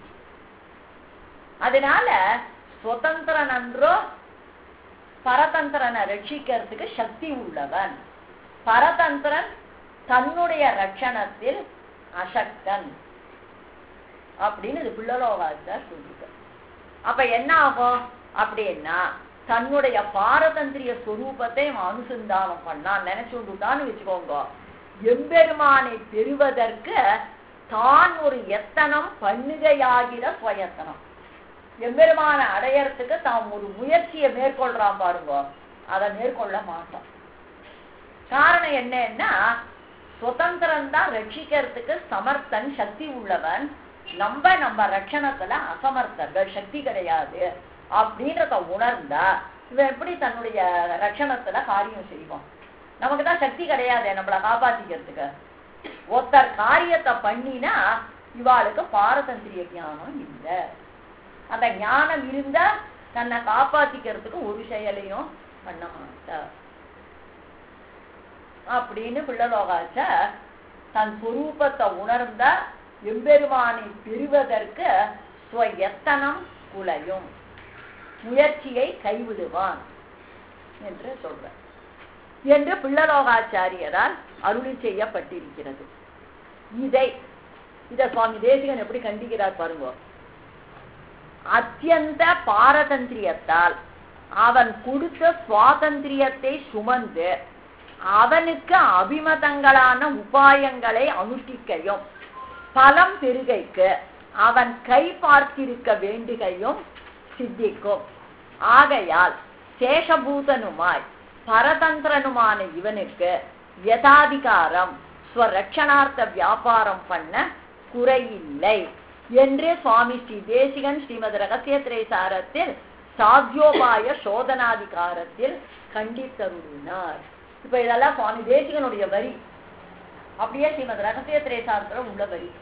அதனால சுதந்திரன் அன்றோ பரதந்திரனை ரட்சிக்கிறதுக்கு சக்தி உள்ளவன் பரதந்திரன் தன்னுடைய ரட்சணத்தில் அசக்தன் அப்படின்னு இது பிள்ளலோகாச்சார் சொல்லிட்டு அப்ப என்ன ஆகும் அப்படின்னா தன்னுடைய பாரதந்திரிய ஸ்வரூபத்தை அவன் அனுசந்தானம் பண்ணான் நினைச்சுட்டான்னு வச்சுக்கோங்க எம்பெருமானை பெறுவதற்கு தான் ஒரு எத்தனம் பண்ணுகையாகிற சுயத்தனம் எம்பெருமான அடையறதுக்கு தாம் ஒரு முயற்சியை மேற்கொள்றான் பாருங்க அதை மேற்கொள்ள மாட்டான் காரணம் என்னன்னா சுதந்திரன் தான் ரட்சிக்கிறதுக்கு சமர்த்தன் சக்தி உள்ளவன் நம்ம நம்ம ரட்சணத்துல அசமர்த்தர்கள் சக்தி கிடையாது அப்படின்றத உணர்ந்தா இவன் எப்படி தன்னுடைய ரட்சணத்துல காரியம் செய்வான் நமக்கு தான் சக்தி கிடையாது நம்மளை காப்பாத்திக்கிறதுக்கு ஒருத்தர் காரியத்தை பண்ணினா இவாளுக்கு பாரதந்திரிய ஞானம் இல்லை அந்த ஞானம் இருந்தா தன்னை காப்பாத்திக்கிறதுக்கு ஒரு செயலையும் பண்ண மாட்டா அப்படின்னு பிள்ளலோகாச்ச தன் சொரூபத்தை உணர்ந்த எம்பெருமானை பெறுவதற்கு எத்தனம் குலையும் முயற்சியை கைவிடுவான் என்று சொல்ற என்று பிள்ளலோகாச்சாரியரால் அருளி செய்யப்பட்டிருக்கிறது இதை இத சுவாமி தேசிகன் எப்படி கண்டிக்கிறார் பாருங்க அத்தியந்த பாரதந்திரியத்தால் அவன் கொடுத்த சுவாதந்திரியத்தை சுமந்து அவனுக்கு அபிமதங்களான உபாயங்களை அனுஷ்டிக்கையும் பலம் பெருகைக்கு அவன் கை பார்த்திருக்க வேண்டுகையும் சித்திக்கும் ஆகையால் சேஷபூதனுமாய் பரதந்திரனுமான இவனுக்கு யதாதிகாரம் ஸ்வரட்சணார்த்த வியாபாரம் பண்ண குறையில்லை என்று சுவாமி ஸ்ரீ தேசிகன் ஸ்ரீமத் ரகசிய திரைசாரத்தில் சாத்தியோபாய சோதனாதிகாரத்தில் கண்டித்தருளினார் இப்ப இதெல்லாம் சுவாமி தேசிகனுடைய வரி அப்படியே ஸ்ரீமத் ரகசிய திரைசாரத்துல உள்ள வரி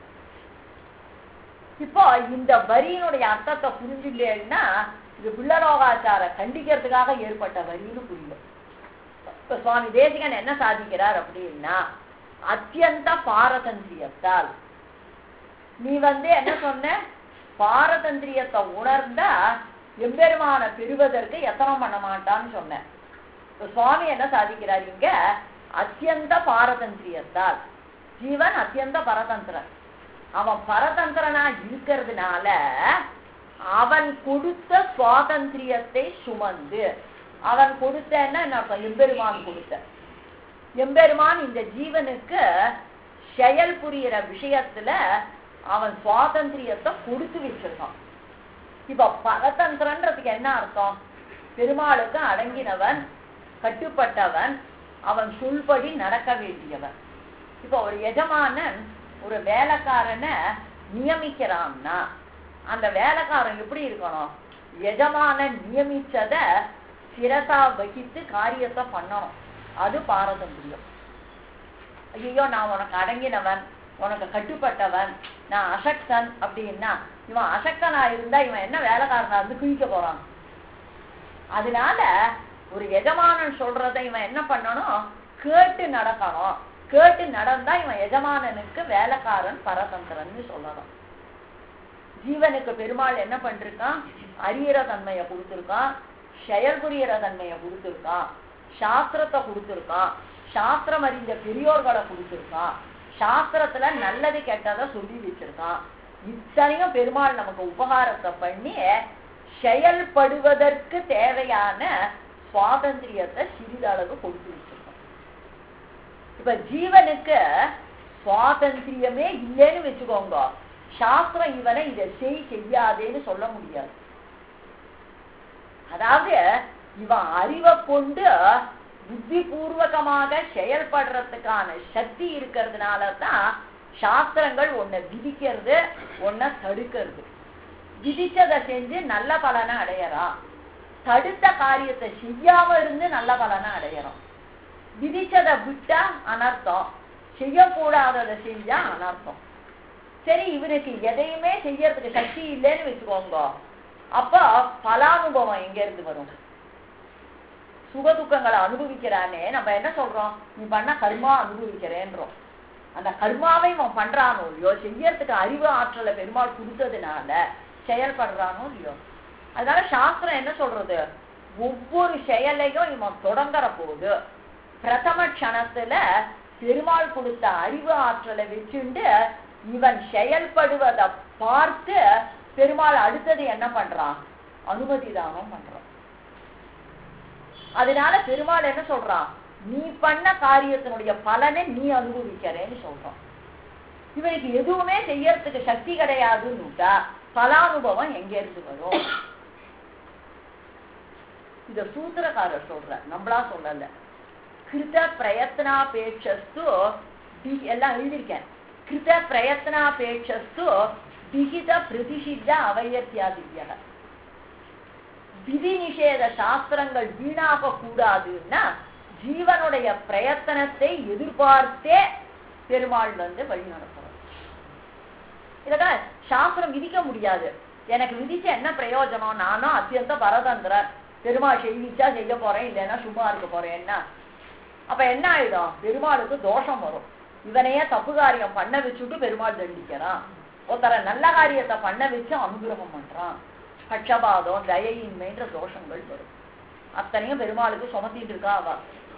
இப்போ இந்த வரியினுடைய அர்த்தத்தை புரிஞ்சுட்டேன்னா இது பிள்ளரோகாச்சார கண்டிக்கிறதுக்காக ஏற்பட்ட வரின்னு புரியும் இப்ப சுவாமி தேசிகன் என்ன சாதிக்கிறார் அப்படின்னா அத்தியந்த பாரதந்திரியத்தால் நீ வந்து என்ன சொன்ன பாரதந்திரியத்தை உணர்ந்தா எம்பெருமான பெறுவதற்கு எத்தனம் பண்ண மாட்டான்னு சொன்ன இப்ப சுவாமி என்ன சாதிக்கிறார் இங்க அத்தியந்த பாரதந்திரியத்தால் ஜீவன் அத்தியந்த பரதந்திரன் அவன் பரதந்திரனா இருக்கிறதுனால அவன் கொடுத்த சுவாதந்திரியத்தை சுமந்து அவன் கொடுத்தன்னா என்ன அர்த்தம் எம்பெருமான் கொடுத்த எம்பெருமான் இந்த ஜீவனுக்கு செயல் புரியிற விஷயத்துல அவன் சுவாதந்திரியத்தை கொடுத்து வச்சிருக்கான் இப்ப பரதந்திரன்றதுக்கு என்ன அர்த்தம் பெருமாளுக்கு அடங்கினவன் கட்டுப்பட்டவன் அவன் சொல்படி நடக்க வேண்டியவன் இப்ப ஒரு எஜமானன் ஒரு வேலைக்காரனை நியமிக்கிறான்னா அந்த வேலைக்காரன் எப்படி இருக்கணும் எஜமானன் நியமிச்சத சிரசா வகித்து காரியத்தை பண்ணணும் அது பாரதந்திரியம் ஐயோ நான் உனக்கு அடங்கினவன் உனக்கு கட்டுப்பட்டவன் நான் அசக்தன் அப்படின்னா இவன் அசக்தனா இருந்தா இவன் என்ன வேலைக்காரனா இருந்து கிழிக்க போறான் அதனால ஒரு எஜமானன் சொல்றதை இவன் என்ன பண்ணணும் கேட்டு நடக்கணும் கேட்டு நடந்தா இவன் எஜமானனுக்கு வேலைக்காரன் பரதந்திரன்னு சொல்லணும் ஜீவனுக்கு பெருமாள் என்ன பண்ணிருக்கான் அறியிற தன்மையை கொடுத்துருக்கான் செயல் புரியிற தன்மையை கொடுத்துருக்கான் சாஸ்திரத்தை கொடுத்துருக்கான் சாஸ்திரம் அறிந்த பெரியோர்களை கொடுத்துருக்கான் சாஸ்திரத்துல நல்லது கெட்டதை சொல்லி வச்சிருக்கான் இத்தனையும் பெருமாள் நமக்கு உபகாரத்தை பண்ணி செயல்படுவதற்கு தேவையான சுவாதந்திரியத்தை சிறிதளவு கொடுத்து வச்சிருக்கோம் இப்ப ஜீவனுக்கு சுவாதந்திரியமே இல்லைன்னு வச்சுக்கோங்க சாஸ்திரம் இவனை இதை செய் செய்யாதேன்னு சொல்ல முடியாது அதாவது இவன் அறிவை கொண்டு புத்தி பூர்வகமாக செயல்படுறதுக்கான சக்தி இருக்கிறதுனால தான் சாஸ்திரங்கள் ஒன்ன விதிக்கிறது ஒன்ன தடுக்கிறது விதிச்சதை செஞ்சு நல்ல பலனை அடையறான் தடுத்த காரியத்தை செய்யாம இருந்து நல்ல பலனை அடையறோம் விதிச்சதை விட்டா அனர்த்தம் செய்யக்கூடாததை செஞ்சா அனர்த்தம் சரி இவனுக்கு எதையுமே செய்யறதுக்கு சக்தி இல்லைன்னு வச்சுக்கோங்க அப்ப பலானுபவம் எங்க இருந்து வரும் சுக துக்கங்களை அனுபவிக்கிறானே நம்ம என்ன சொல்றோம் நீ பண்ண கர்மா அனுபவிக்கிறேன்றோம் அந்த கர்மாவை இவன் பண்றானோ இல்லையோ செய்யறதுக்கு அறிவு ஆற்றலை பெருமாள் கொடுத்ததுனால செயல்படுறானோ இல்லையோ அதனால சாஸ்திரம் என்ன சொல்றது ஒவ்வொரு செயலையும் இவன் தொடங்குற போது பிரதம க்ஷணத்துல பெருமாள் கொடுத்த அறிவு ஆற்றலை வச்சுண்டு இவன் செயல்படுவதை பார்த்து பெருமாள் அடுத்தது என்ன பண்றான் அனுமதி தானம் பண்றான் அதனால பெருமாள் என்ன சொல்றான் நீ பண்ண காரியத்தினுடைய பலனை நீ அனுபவிக்கிறேன்னு சொல்றான் இவனுக்கு எதுவுமே செய்யறதுக்கு சக்தி கிடையாதுன்னுட்டா பலானுபவம் எங்க இருந்து வரும் இத சூத்திரக்காரர் சொல்ற நம்மளா சொல்லல கிருத பிரயத்னாபேட்சஸ்து தி- எல்லாம் எழுதியிருக்கேன் கிருத பிரயத்னாபேட்சஸ்து விகித பிரதிஷித்த அவயத்தியாதித்ய விதி நிஷேத சாஸ்திரங்கள் வீணாக கூடாதுன்னா ஜீவனுடைய பிரயத்தனத்தை எதிர்பார்த்தே பெருமாள் வந்து வழி நடத்துறார் இதெல்லாம் சாஸ்திரம் விதிக்க முடியாது எனக்கு விதிச்ச என்ன பிரயோஜனம் நானும் அத்தியந்த பரதந்திர பெருமாள் செய்விச்சா செய்ய போறேன் இல்லைன்னா சும்மா இருக்க போறேன்னா அப்ப என்ன ஆயிடும் பெருமாளுக்கு தோஷம் வரும் இவனையே தப்பு காரியம் பண்ண வச்சுட்டு பெருமாள் தண்டிக்கிறான் ஒருத்தர நல்ல காரியத்தை பண்ண வச்சு அனுகிரகம் பண்றான் பட்சபாதம் தயையின்மைன்ற தோஷங்கள் வரும் அத்தனையும் பெருமாளுக்கு சுமத்திட்டு இருக்கா அவ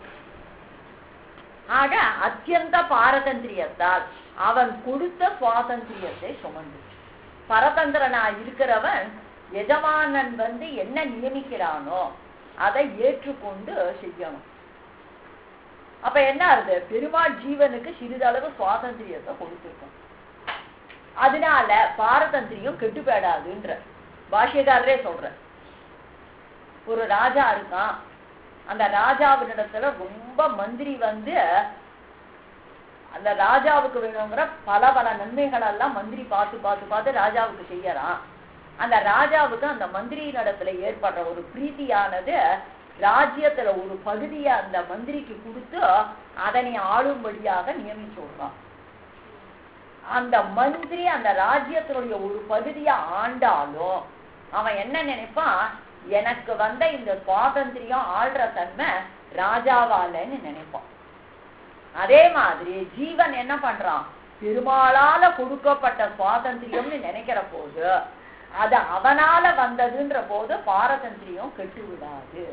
ஆக அத்தியந்த பாரதந்திரியத்தால் அவன் கொடுத்த சுவாதந்திரியத்தை சுமந்து பரதந்திரனா இருக்கிறவன் எஜமானன் வந்து என்ன நியமிக்கிறானோ அதை ஏற்றுக்கொண்டு செய்யணும் அப்ப என்ன ஆகுது பெருமாள் ஜீவனுக்கு சிறிதளவு சுவாதந்திரியத்தை கொடுத்திருக்கும் அதனால பாரதந்திரியம் கெட்டு போயிடாதுன்ற பாஷ்யக்காரரே சொல்ற ஒரு ராஜா இருக்கான் அந்த ராஜாவினிடத்துல ரொம்ப மந்திரி வந்து அந்த ராஜாவுக்கு வேணுங்கிற பல பல நன்மைகள் எல்லாம் மந்திரி பார்த்து பார்த்து பார்த்து ராஜாவுக்கு செய்யறான் அந்த ராஜாவுக்கு அந்த மந்திரியினிடத்துல ஏற்படுற ஒரு பிரீத்தியானது ராஜ்யத்துல ஒரு பகுதியை அந்த மந்திரிக்கு கொடுத்து அதனை ஆளும்படியாக நியமிச்சு விடுறான் அந்த மந்திரி அந்த ராஜ்யத்தினுடைய ஒரு பகுதியை ஆண்டாலும் அவன் என்ன நினைப்பான் எனக்கு வந்த இந்த சுவாதந்திரியம் ஆள்ற தன்மை ராஜாவாலன்னு நினைப்பான் அதே மாதிரி ஜீவன் என்ன பண்றான் பெருமாளால கொடுக்கப்பட்ட சுவாதந்திரியம்னு நினைக்கிற போது அது அவனால வந்ததுன்ற போது பாரதந்திரியம் கெட்டு விடாது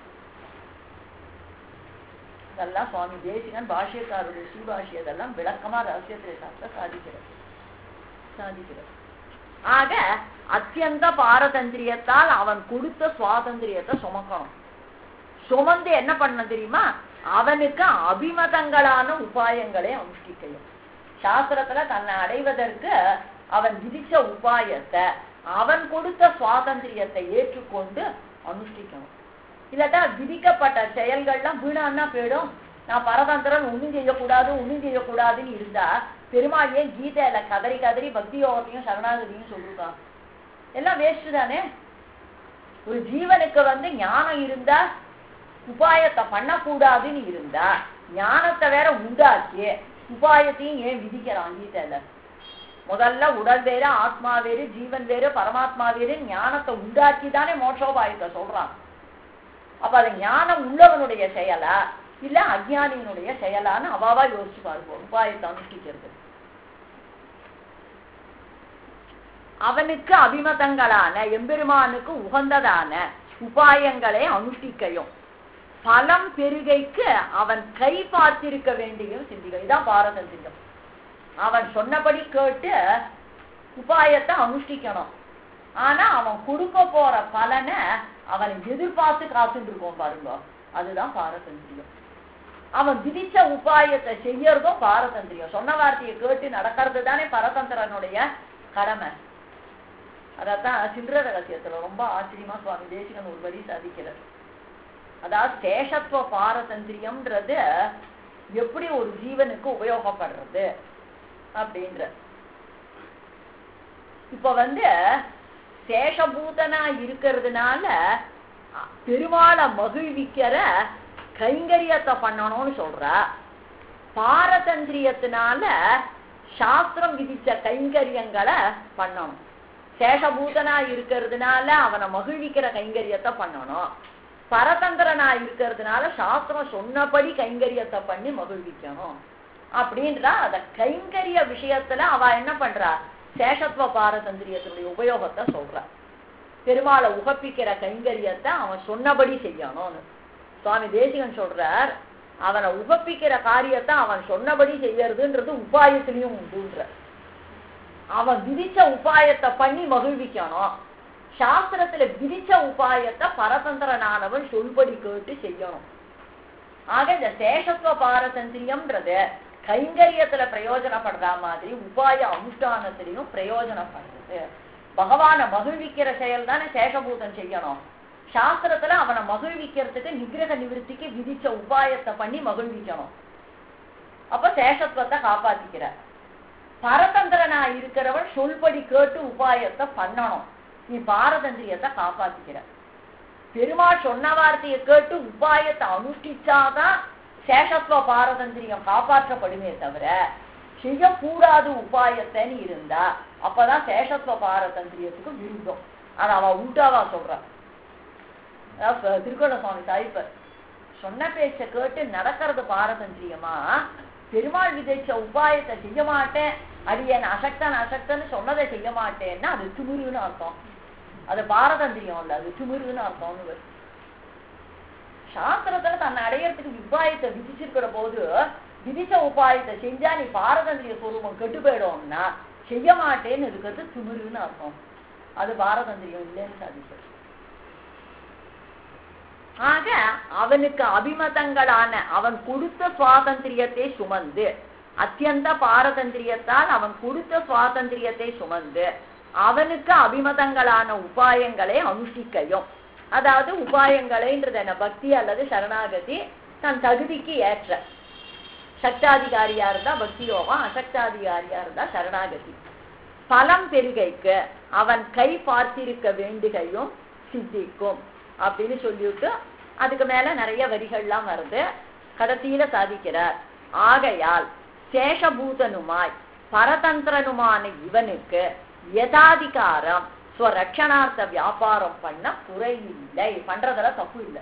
இதெல்லாம் சுவாமி தேசிகன் பாஷ்யக்காருடைய ஸ்ரீபாஷ்யதெல்லாம் விளக்கமா ரகசியத்திரை சாப்பிட்ட சாதிக்கிறார் சாதிக்கிறார் ஆக அத்தியந்த பாரதந்திரியத்தால் அவன் கொடுத்த சுவாதந்திரியத்தை சுமக்கணும் சுமந்து என்ன பண்ண தெரியுமா அவனுக்கு அபிமதங்களான உபாயங்களை அனுஷ்டிக்கணும் சாஸ்திரத்துல தன்னை அடைவதற்கு அவன் விதிச்ச உபாயத்தை அவன் கொடுத்த சுவாதந்திரியத்தை ஏற்றுக்கொண்டு அனுஷ்டிக்கணும் இல்லாட்டா விதிக்கப்பட்ட செயல்கள்லாம் வீணான்னா போயிடும் நான் பரதந்திரன் ஒண்ணும் செய்யக்கூடாது ஒண்ணும் செய்யக்கூடாதுன்னு இருந்தா பெருமாள் ஏன் கீதையில கதறி கதறி பக்தி யோகத்தையும் சரணாகதியும் சொல்லிருக்கான் எல்லாம் வேஸ்ட் தானே ஒரு ஜீவனுக்கு வந்து ஞானம் இருந்தா உபாயத்தை பண்ணக்கூடாதுன்னு இருந்தா ஞானத்தை வேற உண்டாக்கி உபாயத்தையும் ஏன் விதிக்கிறான் கீதையில முதல்ல உடல் வேறு ஆத்மா வேறு ஜீவன் வேறு பரமாத்மா வேறு ஞானத்தை உண்டாக்கி தானே மோட்சோபாயத்தை சொல்றான் அப்ப அது ஞானம் உள்ளவனுடைய செயலா இல்ல அஜ்ஞானியினுடைய செயலான்னு அவாவா யோசிச்சு பார்ப்போம் உபாயத்தை அனுஷ்டிக்கிறது அவனுக்கு அபிமதங்களான எம்பெருமானுக்கு உகந்ததான உபாயங்களை அனுஷ்டிக்கையும் பலம் பெருகைக்கு அவன் கை பார்த்திருக்க வேண்டியும் சிந்திகள் இதான் பாரதந்திரியம் அவன் சொன்னபடி கேட்டு உபாயத்தை அனுஷ்டிக்கணும் ஆனா அவன் கொடுக்க போற பலனை அவன் எதிர்பார்த்து காத்துட்டு இருக்கோம் பாருங்க அதுதான் பாரதந்திரியம் அவன் விதிச்ச உபாயத்தை செய்யறதும் பாரதந்திரியம் சொன்ன வார்த்தையை கேட்டு நடக்கிறது தானே பரதந்திரனுடைய கடமை அதத்தான் சில்லற ரகசியத்துல ரொம்ப ஆச்சரியமா சுவாமி தேசிகன் ஒரு வரி சாதிக்கிறார் அதாவது சேஷத்துவ பாரதந்திரியம்ன்றது எப்படி ஒரு ஜீவனுக்கு உபயோகப்படுறது அப்படின்ற இப்ப வந்து சேஷபூதனா இருக்கிறதுனால அ- பெருமாளை மகிழ்விக்கிற கைங்கரியத்தை பண்ணணும்னு சொல்றா பாரதந்திரியத்தினால சாஸ்திரம் விதிச்ச கைங்கரியங்களை பண்ணணும் சேஷபூதனா இருக்கிறதுனால அவனை மகிழ்விக்கிற கைங்கரியத்தை பண்ணணும் பரதந்திரனா இருக்கிறதுனால சாஸ்திரம் சொன்னபடி கைங்கரியத்தை பண்ணி மகிழ்விக்கணும் அப்படின்றா அத கைங்கரிய விஷயத்துல அவ என்ன பண்றா சேஷத்துவ பாரதந்திரியத்தினுடைய உபயோகத்தை சொல்றா பெருமாளை உகப்பிக்கிற கைங்கரியத்தை அவன் சொன்னபடி செய்யணும்னு சுவாமி தேசிகன் சொல்றார் அவனை உகப்பிக்கிற காரியத்தை அவன் சொன்னபடி செய்யறதுன்றது உபாயத்திலையும் உண்டுன்ற அவன் விதிச்ச உபாயத்தை பண்ணி மகிழ்விக்கணும் சாஸ்திரத்துல விதிச்ச உபாயத்தை பரதந்திரனானவன் சொல்படி கேட்டு செய்யணும் ஆக இந்த சேஷத்துவ பாரதந்திரியம்ன்றது கைங்கரியத்துல பிரயோஜனப்படுற மாதிரி உபாய அனுஷ்டானத்திலையும் பிரயோஜனப்படுறது பகவானை மகிழ்விக்கிற செயல் தானே சேஷபூதன் செய்யணும் சாஸ்திரத்துல அவனை மகிழ்விக்கிறதுக்கு நிகிரக நிவர்த்திக்கு விதிச்ச உபாயத்தை பண்ணி மகிழ்விக்கணும் அப்ப சேஷத்துவத்தை காப்பாத்திக்கிறார் பரதந்திரனா இருக்கிறவன் சொல்படி கேட்டு உபாயத்தை பண்ணணும் நீ பாரதந்திரியத்தை காப்பாத்திக்கிற பெருமாள் சொன்ன வார்த்தையை கேட்டு உபாயத்தை அனுஷ்டிச்சாதான் சேஷத்துவ பாரதந்திரியம் காப்பாற்றப்படுமே தவிர செய்யக்கூடாது உபாயத்தைன்னு இருந்தா அப்பதான் சேஷத்துவ பாரதந்திரியத்துக்கு விரும்பும் ஆனா அவ உண்டாவா சொல்றான் அதாவது திருக்கோண சுவாமி சாய்ப்பர் சொன்ன பேச்ச கேட்டு நடக்கிறது பாரதந்திரியமா பெருமாள் விதைச்ச உபாயத்தை செய்ய மாட்டேன் அடியன் அசக்தன் அசக்தன்னு சொன்னதை செய்ய மாட்டேன்னா அது திமிருன்னு அர்த்தம் அது பாரதந்திரியம் இல்ல அது திமிருன்னு அர்த்தம்னு வரும். சாஸ்திரத்துல தன்னை அடையறதுக்கு உபாயத்தை விதிச்சிருக்கிற போது விதிச்ச உபாயத்தை செஞ்சா நீ பாரதந்திரிய சுரூபம் கெட்டு போயிடும்னா செய்ய மாட்டேன்னு இருக்கிறது திமிருன்னு அர்த்தம் அது பாரதந்திரியம் இல்லைன்னு சாதிக்கிறது ஆக அவனுக்கு அபிமதங்களான அவன் கொடுத்த சுவாதந்திரியத்தை சுமந்து அத்தியந்த பாரதந்திரியத்தால் அவன் கொடுத்த சுவாதந்திரியத்தை சுமந்து அவனுக்கு அபிமதங்களான உபாயங்களை அனுஷ்டிக்கையும் அதாவது உபாயங்களைன்றது என்ன பக்தி அல்லது சரணாகதி தன் தகுதிக்கு ஏற்ற சக்தாதிகாரியா இருந்தா பக்தி யோகம் அசக்தாதிகாரியா இருந்தா சரணாகதி பலம் பெருகைக்கு அவன் கை பார்த்திருக்க வேண்டுகையும் சித்திக்கும் அப்படின்னு சொல்லிவிட்டு அதுக்கு மேல நிறைய வரிகள்லாம் வருது கடைசியில சாதிக்கிறார் ஆகையால் சேஷபூதனுமாய் பரதந்திரனுமான இவனுக்கு யதாதிகாரம் ஸ்வரட்சணார்த்த வியாபாரம் பண்ண குறையில்லை பண்றதுல தப்பு இல்லை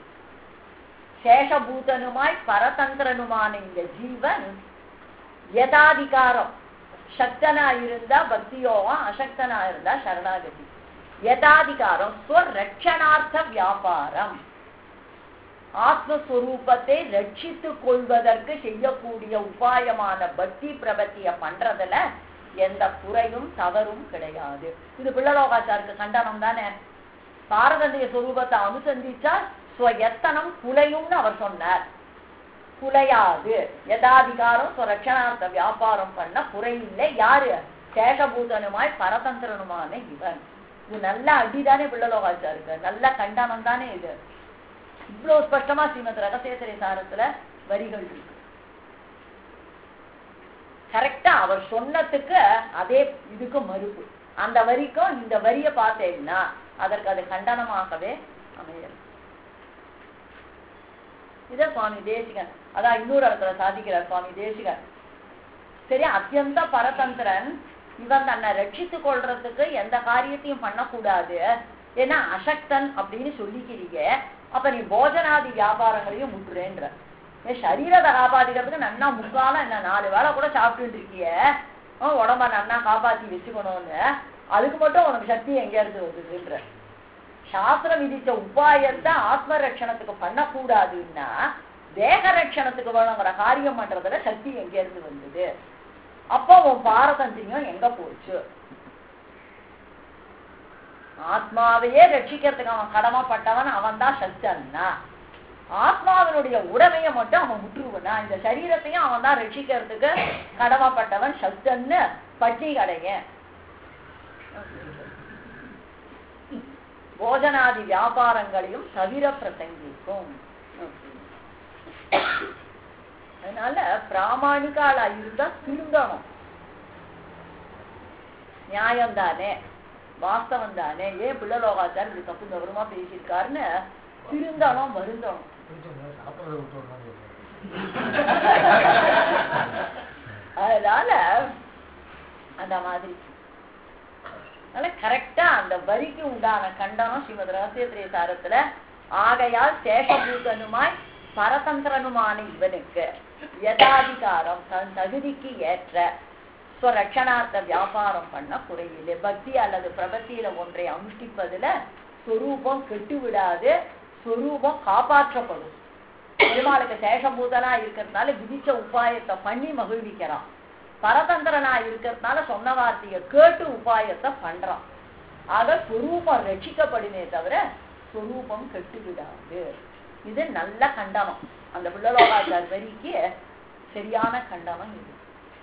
சேஷபூதனுமாய் பரதந்திரனுமான இந்த ஜீவன் யதாதிகாரம் சக்தனா இருந்தா பக்தியோகம் அசக்தனா இருந்தா சரணாகதி யதாதிகாரம் ஸ்வரட்சணார்த்த வியாபாரம் ஆத்மஸ்வரூபத்தை ரட்சித்துக் கொள்வதற்கு செய்யக்கூடிய உபாயமான பக்தி பிரபத்திய பண்றதுல எந்த குறையும் தவறும் கிடையாது இது பிள்ளலோகாச்சாருக்கு கண்டனம் தானே பாரதந்திய சொரூபத்தை அனுசந்திச்சா ஸ்வயத்தனம் குலையும்னு அவர் சொன்னார் குலையாது யதாதிகாரம் ஸ்வரட்சணார்த்த வியாபாரம் பண்ண குறையில்லை யாரு சேஷபூதனுமாய் பரதந்திரனுமான இவன் இது நல்ல அடிதானே பிள்ளலோகாச்சாருக்கு நல்ல கண்டனம் தானே இது இவ்வளவு ஸ்பஷ்டமா ஸ்ரீமத் ரகசேசரி சாரத்துல வரிகள் இருக்கு கரெக்டா அவர் சொன்னதுக்கு அதே இதுக்கு மறுப்பு அந்த வரிக்கும் இந்த வரிய பார்த்தேன்னா அதற்கு அது கண்டனமாகவே அமையல இத சுவாமி தேசிகன் அதான் இன்னொரு இடத்துல சாதிக்கிறார் சுவாமி தேசிகன் சரி அத்தியந்த பரதந்திரன் இவன் தன்னை ரட்சித்துக் கொள்றதுக்கு எந்த காரியத்தையும் பண்ணக்கூடாது ஏன்னா அசக்தன் அப்படின்னு சொல்லிக்கிறீங்க அப்ப நீ போஜனாதி வியாபாரங்களையும் முட்டுறேன்ற ஏன் சரீரத்தை காப்பாத்திக்கிறதுக்கு நன்னா முக்காலம் என்ன நாலு வேளை கூட சாப்பிட்டுட்டு இருக்கிய ஆஹ் உடம்ப நன்னா காப்பாத்தி வச்சுக்கணும்னு அதுக்கு மட்டும் உனக்கு சக்தி எங்க இருந்து வருதுன்ற சாஸ்திரம் விதிச்ச உபாயத்தை ஆத்ம ரட்சணத்துக்கு பண்ணக்கூடாதுன்னா தேக ரட்சணத்துக்கு வேணுங்கிற காரியம் பண்றதுல சக்தி எங்க இருந்து வந்தது அப்போ உன் பாரதந்திரியம் எங்க போச்சு ஆத்மாவையே ரட்சிக்கிறதுக்கு அவன் கடமைப்பட்டவன் அவன் தான் சக்தன்னா ஆத்மாவினுடைய உடமையை மட்டும் அவன் முற்றுவனா இந்த சரீரத்தையும் அவன் தான் ரட்சிக்கிறதுக்கு கடமைப்பட்டவன் சக்தன்னு பட்டி கடைங்க போஜனாதி வியாபாரங்களையும் தவிர பிரசங்கிக்கும் அதனால பிராமணிகாலா இருந்தா திருந்தணும் நியாயம் தானே வாஸ்தவம் தானே ஏன் பிள்ளலோகாச்சார் இப்படி தப்பு கௌரவமா பேசியிருக்காருன்னு திருந்தணும் வருந்தணும் சாப்பிட்றத விட்டு அதனால அந்த மாதிரி அதனால கரெக்டா அந்த வரிக்கு உண்டான கண்டனம் ஸ்ரீமத் ரகசிய சாரத்துல ஆகையால் சேஷபூதனுமாய் பரதந்திரனுமான இவனுக்கு யதாதிகாரம் தன் தகுதிக்கு ஏற்ற ஸ்வரட்சணார்த்த வியாபாரம் பண்ண குறையில்லை பக்தி அல்லது பிரபத்தியில ஒன்றை அனுஷ்டிப்பதுல சொரூபம் கெட்டு விடாது சொரூபம் காப்பாற்றப்படும் பெருமாளுக்கு சேஷபூதனா இருக்கிறதுனால விதிச்ச உபாயத்தை பண்ணி மகிழ்விக்கிறான் பரதந்திரனா இருக்கிறதுனால சொன்ன வார்த்தையை கேட்டு உபாயத்தை பண்றான் ஆக சொரூபம் ரட்சிக்கப்படுமே தவிர சொரூபம் கெட்டு விடாது இது நல்ல கண்டனம் அந்த பிள்ளலோகாச்சார் வரிக்கு சரியான கண்டனம் இது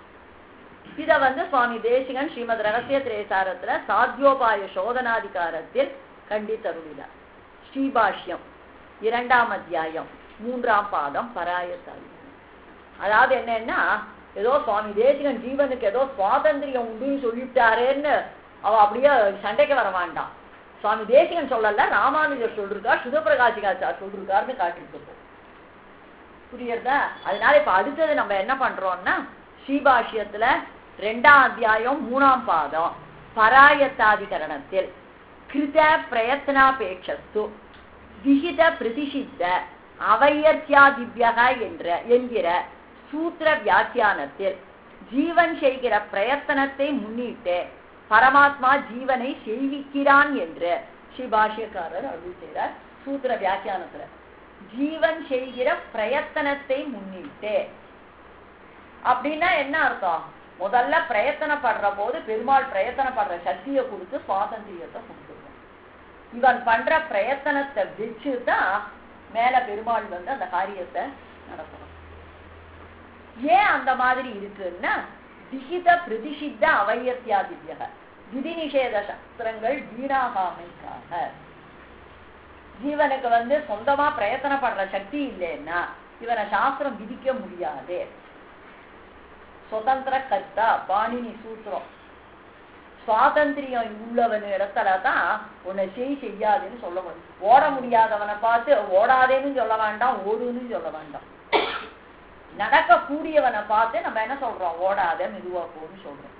இத வந்து சுவாமி தேசிகன் ஸ்ரீமத் ரகசிய திரேசாரத்துல சாத்தியோபாய சோதனாதிகாரத்தில் கண்டித்தருளினார் ஸ்ரீபாஷ்யம் இரண்டாம் அத்தியாயம் மூன்றாம் பாதம் பராயத்தாய் அதாவது என்னன்னா ஏதோ சுவாமி தேசிகன் ஜீவனுக்கு ஏதோ சுவாதந்திரியம் உண்டுன்னு சொல்லிட்டாரேன்னு அவ அப்படியே சண்டைக்கு வர வேண்டாம் சுவாமி தேசிகன் சொல்லல ராமானுஜர் சொல்லிருக்கா சுதபிரகாசிகாச்சார் சொல்லிருக்காருன்னு காட்டிட்டு இருக்கோம் புரியுறதா அதனால இப்ப அடுத்தது நம்ம என்ன பண்றோம்னா ஸ்ரீபாஷ்யத்துல ரெண்டாம் அத்தியாயம் மூணாம் பாதம் பராயத்தாதிகரணத்தில் கிருத பிரயத்னாபேட்சஸ்து விகித பிரதிஷித்த அவையர்த்தியாதிபியக என்ற என்கிற சூத்திர வியாக்கியானத்தில் ஜீவன் செய்கிற பிரயத்தனத்தை முன்னிட்டு பரமாத்மா ஜீவனை செய்விக்கிறான் என்று ஸ்ரீபாஷ்யக்காரர் அருள் செய்கிறார் சூத்திர வியாக்கியானத்துல ஜீவன் செய்கிற பிரயத்தனத்தை முன்னிட்டு அப்படின்னா என்ன அர்த்தம் முதல்ல பிரயத்தனப்படுற போது பெருமாள் பிரயத்தனப்படுற சக்தியை கொடுத்து சுவாதந்திரியத்தை கொடுத்துருவோம் இவன் பண்ற பிரயத்தனத்தை வச்சுதான் மேல பெருமாள் வந்து அந்த காரியத்தை நடத்தணும் ஏன் அந்த மாதிரி இருக்குன்னா விகித பிரதிஷித்த அவையத்தியாதித்யக விதி நிஷேத சாஸ்திரங்கள் வீணாகாமைக்காக ஜீவனுக்கு வந்து சொந்தமா பிரயத்தனப்படுற சக்தி இல்லைன்னா இவனை சாஸ்திரம் விதிக்க முடியாது சுதந்திர கர்த்தா பாணினி சூத்திரம் சுவாதந்திரியம் உள்ளவன் இடத்துல தான் உன்னை செய் செய்யாதுன்னு சொல்ல முடியும் ஓட முடியாதவனை பார்த்து ஓடாதேன்னு சொல்ல வேண்டாம் ஓடுன்னு சொல்ல வேண்டாம் நடக்க கூடியவனை பார்த்து நம்ம என்ன சொல்றோம் ஓடாத மெதுவா போன்னு சொல்றோம்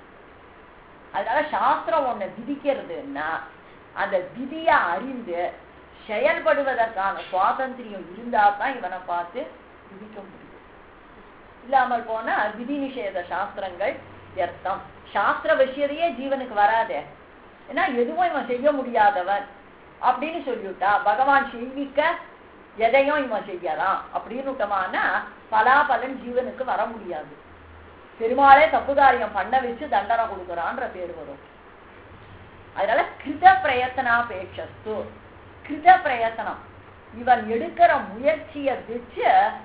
அதனால சாஸ்திரம் ஒண்ணு விதிக்கிறதுன்னா அந்த விதியை அறிந்து செயல்படுவதற்கான சுவாதந்திரியம் இருந்தா தான் இவனை பார்த்து விதிக்க முடியும் இல்லாமல் போனா விதி நிஷேத சாஸ்திரங்கள் வியர்த்தம் சாஸ்திர விஷயத்தையே ஜீவனுக்கு வராதே ஏன்னா எதுவும் இவன் செய்ய முடியாதவன் அப்படின்னு சொல்லிவிட்டா பகவான் செய்விக்க எதையும் இவன் செய்யலாம் அப்படின்னு பலாபலன் ஜீவனுக்கு வர முடியாது பெருமாளே தப்பு காரியம் பண்ண வச்சு தண்டனை கொடுக்குறான்ற பேர் வரும் அதனால கிருத பிரயத்தனாபேட்சஸ்து கிருத பிரயத்தனம் இவன் எடுக்கிற முயற்சியை வச்சு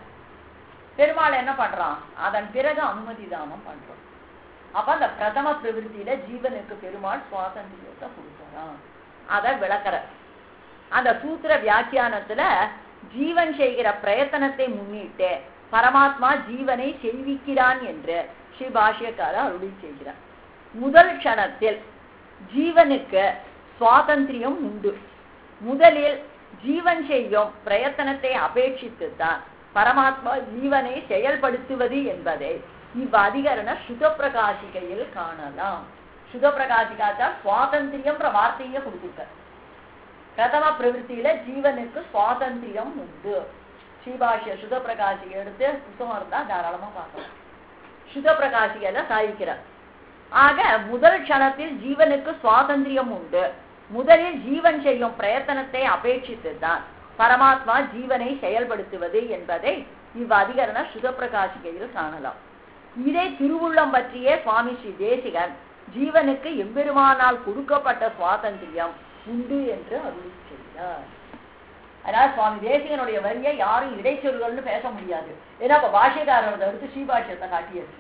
பெருமாள் என்ன பண்றான் அதன் பிறகு அனுமதி தானம் பண்றான் அப்ப அந்த பிரதம பிரவிற்த்தியில ஜீவனுக்கு பெருமாள் சுவாதந்திரியத்தை கொடுக்கறான் அத விளக்கற அந்த சூத்திர வியாக்கியானத்துல ஜீவன் செய்கிற பிரயத்தனத்தை முன்னிட்டு பரமாத்மா ஜீவனை செய்விக்கிறான் என்று ஸ்ரீ பாஷ்யக்காரர் அருளி செய்கிறார் முதல் க்ஷணத்தில் ஜீவனுக்கு சுவாதந்திரியம் உண்டு முதலில் ஜீவன் செய்யும் பிரயத்தனத்தை அபேட்சித்துத்தான் பரமாத்மா ஜீவனை செயல்படுத்துவது என்பதை இவ்வதிகரண சுத பிரகாசிகையில் காணலாம் சுத பிரகாசிகாச்சார் சுவாதந்திரியம்ன்ற வார்த்தையே கொடுத்துருக்க பிரதம பிரவருத்தியில ஜீவனுக்கு சுவாதந்திரியம் உண்டு ஸ்ரீபாஷ்ய சுத பிரகாசிகை எடுத்து புத்தகம் இருந்தா தாராளமா பார்க்கலாம் சுத பிரகாசிகையில சாதிக்கிறார் ஆக முதல் க்ஷணத்தில் ஜீவனுக்கு சுவாதந்திரியம் உண்டு முதலில் ஜீவன் செய்யும் பிரயத்தனத்தை அபேட்சித்து தான் பரமாத்மா ஜீவனை செயல்படுத்துவது என்பதை இவ்வதிகரண சுதப்பிரகாசிகையில் காணலாம் இதை திருவுள்ளம் பற்றியே சுவாமி ஸ்ரீ தேசிகன் ஜீவனுக்கு எம்பெருமானால் கொடுக்கப்பட்ட சுவாதந்திரியம் உண்டு என்று அருள் செய்தார் அதனால சுவாமி தேசிகனுடைய வரியை யாரும் இடைச்சொல்கள்னு பேச முடியாது ஏன்னா இப்ப பாஷ்யக்காரர் எடுத்து ஸ்ரீபாஷ்யத்தை காட்டியாச்சு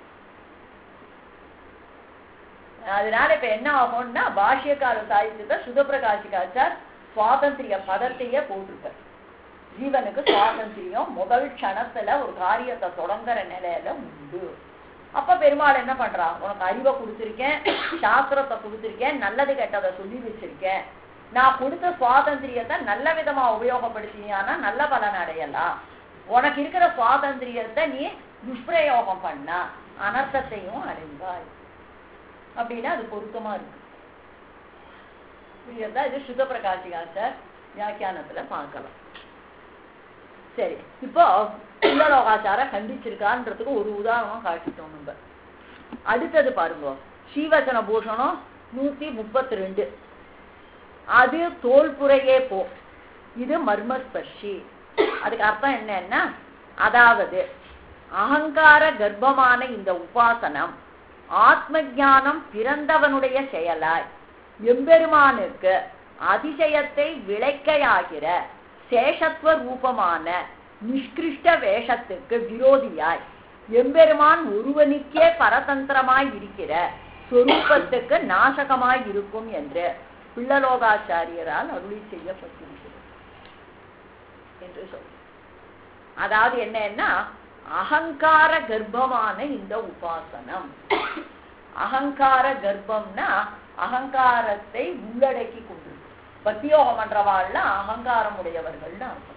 அதனால இப்ப என்ன ஆகும்னா பாஷ்யக்கார சாகித்யத்தை சுதப்பிரகாசிகாச்சார் சுவாதந்திரிய பதத்தையே போட்டிருப்பார் ஜீவனுக்கு சுவாதந்திரியம் முதல் க்ஷணத்துல ஒரு காரியத்தை தொடங்குற நிலையில உண்டு அப்ப பெருமாள் என்ன பண்றான் உனக்கு அறிவை கொடுத்திருக்கேன் சாஸ்திரத்தை கொடுத்திருக்கேன் நல்லது கெட்டதை சொல்லி வச்சிருக்கேன் நான் கொடுத்த சுவாதந்திரியத்தை நல்ல விதமா உபயோகப்படுத்தினியானா நல்ல பலன் அடையலாம் உனக்கு இருக்கிற சுவாதந்திரியத்தை நீ துஷ்பிரயோகம் பண்ணா அனர்த்தத்தையும் அடைந்தாய் அப்படின்னா அது பொருத்தமா இருக்கு புரியுதா இது சுத பிரகாசிகாசர் வியாக்கியானத்துல பார்க்கலாம் சரி இப்போ இல்லலோகாச்சார கண்டிச்சிருக்கான்றதுக்கு ஒரு உதாரணம் காட்டிட்டோம் நம்ம அடுத்தது பாருங்க ஸ்ரீவச்சன பூஷணம் நூத்தி முப்பத்தி ரெண்டு அது தோல்புறையே போ இது மர்மஸ்பர்ஷி அதுக்கு அர்த்தம் என்னன்னா அதாவது அகங்கார கர்ப்பமான இந்த உபாசனம் ஆத்ம ஞானம் பிறந்தவனுடைய செயலாய் எம்பெருமானுக்கு அதிசயத்தை விளைக்கையாகிற சேஷத்துவ ரூபமான நிஷ்கிருஷ்ட வேஷத்துக்கு விரோதியாய் எம்பெருமான் ஒருவனுக்கே பரதந்திரமாய் இருக்கிற சொரூபத்துக்கு நாசகமாய் இருக்கும் என்று பிள்ளலோகாச்சாரியரால் அருளி செய்யப்பட்டிருக்கிறது என்று சொல் அதாவது என்னன்னா அகங்கார கர்ப்பமான இந்த உபாசனம் அகங்கார கர்ப்பம்னா அகங்காரத்தை உள்ளடக்கி கொண்டிருக்கு பக்தியோகம் பண்றவாள்ல அகங்காரம் உடையவர்கள்னு அர்த்தம்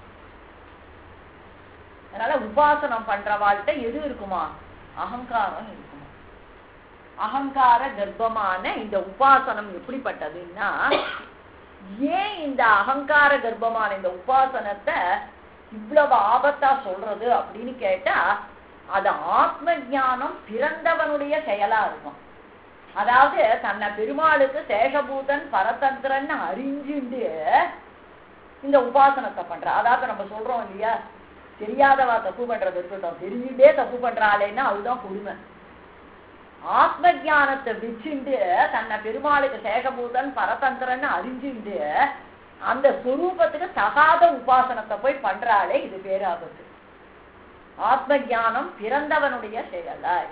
அதனால உபாசனம் பண்றவாள்கிட்ட எது இருக்குமா அகங்காரம் இருக்குமா அகங்கார கர்ப்பமான இந்த உபாசனம் எப்படிப்பட்டதுன்னா ஏன் இந்த அகங்கார கர்ப்பமான இந்த உபாசனத்தை இவ்வளவு ஆபத்தா சொல்றது அப்படின்னு கேட்டா அது ஆத்ம ஞானம் பிறந்தவனுடைய செயலா இருக்கும் அதாவது தன்னை பெருமாளுக்கு சேஷபூதன் பரதந்திரன் அறிஞ்சுண்டு இந்த உபாசனத்தை பண்ற அதாவது நம்ம சொல்றோம் இல்லையா தெரியாதவா தப்பு பண்றது இருக்கட்டும் தெரிஞ்சுட்டே தப்பு பண்றாளேன்னா அதுதான் கொடுமை ஆத்ம ஜானத்தை வச்சுண்டு தன்னை பெருமாளுக்கு சேகபூதன் பரதந்திரன்னு அறிஞ்சுண்டு அந்த சுரூபத்துக்கு தகாத உபாசனத்தை போய் பண்றாளே இது பேராபத்து ஆத்ம ஜானம் பிறந்தவனுடைய செயலாய்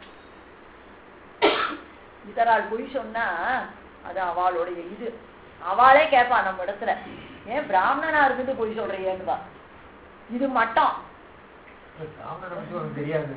இதரால் பொய் சொன்னா அது அவளுடைய இது அவளே கேட்பா நம்ம இடத்துல ஏன் பிராமணனா இருந்துட்டு பொய் சொல்றியேன்னுவா இது மட்டம் ராமனை பத்தி உனக்கு தெரியாது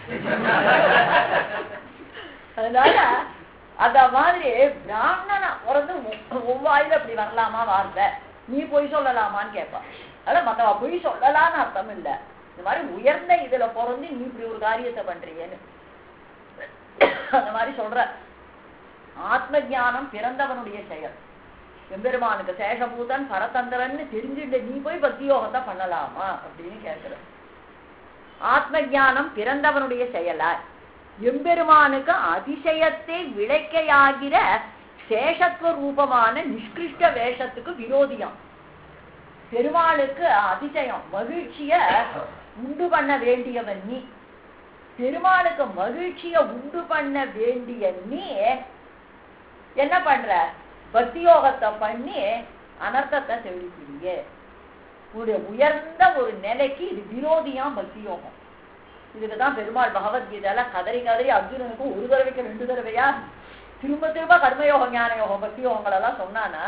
அதனால அத மாதிரி பிராமணனா பிறந்து உ- உன் வாயில அப்படி வரலாமா வார்த்தை நீ பொய் சொல்லலாமான்னு கேட்பா அதான் மத்தவ பொய் சொல்லலாம்னு அர்த்தம் இல்ல இந்த மாதிரி உயர்ந்த இதுல பிறந்து நீ இப்படி ஒரு காரியத்தை பண்றியேன்னு அந்த மாதிரி சொல்ற ஆத்ம ஞானம் பிறந்தவனுடைய செயல் எம்பெருமானுக்கு சேஷபூதன் பரதந்திரன்னு தெரிஞ்சுட்டு நீ போய் பக்தி யோகத்தை பண்ணலாமா அப்படின்னு கேட்கிற ஆத்ம ஞானம் பிறந்தவனுடைய செயலாய் எம்பெருமானுக்கு அதிசயத்தை விளைக்கையாகிற சேஷத்துவ ரூபமான நிஷ்கிருஷ்ட வேஷத்துக்கு விரோதியம் பெருமாளுக்கு அதிசயம் மகிழ்ச்சிய உண்டு பண்ண வேண்டியவன் நீ பெருமாளுக்கு மகிழ்ச்சிய உண்டு பண்ண வேண்டிய நீ என்ன பண்ற பக்தி யோகத்தை பண்ணி அனர்த்தத்தை தெளிக்கிறியே உன்னுடைய உயர்ந்த ஒரு நிலைக்கு இது விரோதியாம் பக்தி யோகம் இதுக்குதான் பெருமாள் பகவத்கீதையில கதறி கதறி அர்ஜுனனுக்கு ஒரு தடவைக்கு ரெண்டு தடவையா திரும்ப திரும்ப கர்மயோகம் ஞான யோகம் பக்தி யோகங்கள் எல்லாம் சொன்னானா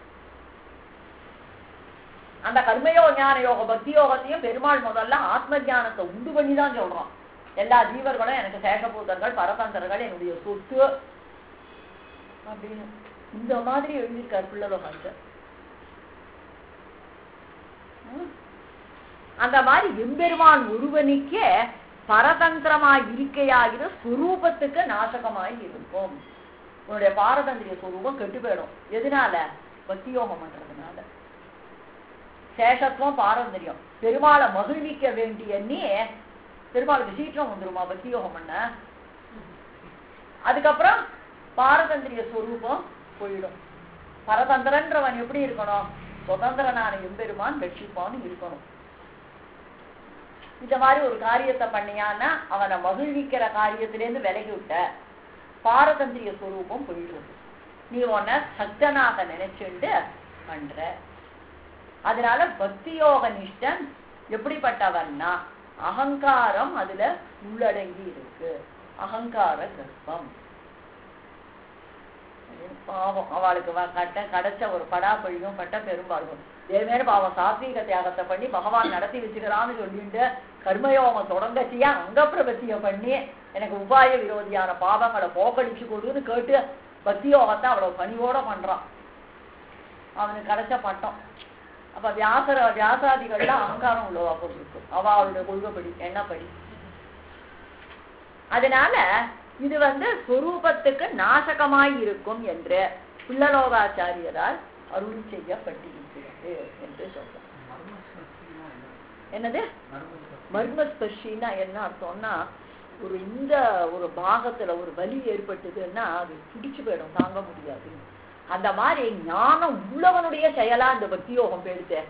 அந்த கர்மயோக ஞான யோக பக்தி யோகத்தையும் பெருமாள் முதல்ல ஆத்ம ஞானத்தை உண்டு பண்ணி தான் சொல்றோம் எல்லா ஜீவர்களும் எனக்கு சேஷபூதர்கள் பரதந்தர்கள் என்னுடைய சொத்து அப்படின்னு இந்த மாதிரி எழுதியிருக்கார் பிள்ளலோகத்தை ம். அந்த மாதிரி எம்பெருமான் ஒருவனுக்கே பரதந்திரமாய் இருக்கையாகிற ஸ்வரூபத்துக்கு நாசகமாய் இருக்கும் உன்னுடைய பாரதந்திரிய ஸ்வரூபம் கெட்டு போயிடும் எதனால பக்தி யோகம் பண்றதுனால சேஷத்துவம் பாரம்பரியம் பெருமாளை மகிழ்விக்க வேண்டிய நீ பெருமாளுக்கு சீக்கிரம் வந்துருமா பக்தி யோகம் பண்ண அதுக்கப்புறம் பாரதந்திரிய ஸ்வரூபம் போயிடும் பரதந்திரன்றவன் எப்படி இருக்கணும் சுதந்திரனான எம்பெருமான் ரட்சிப்பான்னு இருக்கணும் இந்த மாதிரி ஒரு காரியத்தை பண்ணியான்னா அவனை மகிழ்விக்கிற காரியத்திலேருந்து விலகி விட்ட பாரதந்திரிய ஸ்வரூபம் போயிடுறது நீ உன்னை சக்தனாக நினைச்சுண்டு பண்ற அதனால பக்தியோக நிஷ்டன் எப்படிப்பட்டவன்னா அகங்காரம் அதுல உள்ளடங்கி இருக்கு அகங்கார கர்ப்பம் பாவம் அவளுக்கு வ- கட்ட கிடைச்ச ஒரு படாப்பழியும் பட்ட பெரும்பாலும் இதேமாரி பாவம் சாத்வீக தியாகத்தை பண்ணி பகவான் நடத்தி வச்சுக்கிறான்னு சொல்லிட்டு கர்மயோகம் தொடங்கச்சியா அங்க பிரபத்திய பண்ணி எனக்கு உபாய விரோதியான பாவங்களை போக்கடிச்சு கொடுன்னு கேட்டு பக்தியோகத்தை அவ்வளவு பணிவோட பண்றான் அவனுக்கு கிடைச்ச பட்டம் அப்ப வியாசர வியாசாதிகள்லாம் அகங்காரம் உள்ளவா போட்டிருக்கு அவ அவளுடைய கொள்கைப்படி எண்ணப்படி அதனால இது வந்து சொரூபத்துக்கு நாசகமாய் இருக்கும் என்று பிள்ளலோகாச்சாரியரால் அருள் செய்யப்பட்டிருக்கிறது என்று சொல்றார் என்னது மர்மஸ்பர்ஷின்னா என்ன அர்த்தம்னா ஒரு இந்த ஒரு பாகத்துல ஒரு வலி ஏற்பட்டதுன்னா அது பிடிச்சு போயிடும் தாங்க முடியாது அந்த மாதிரி ஞானம் உள்ளவனுடைய செயலா இந்த பக்தியோகம் போயிடுச்சு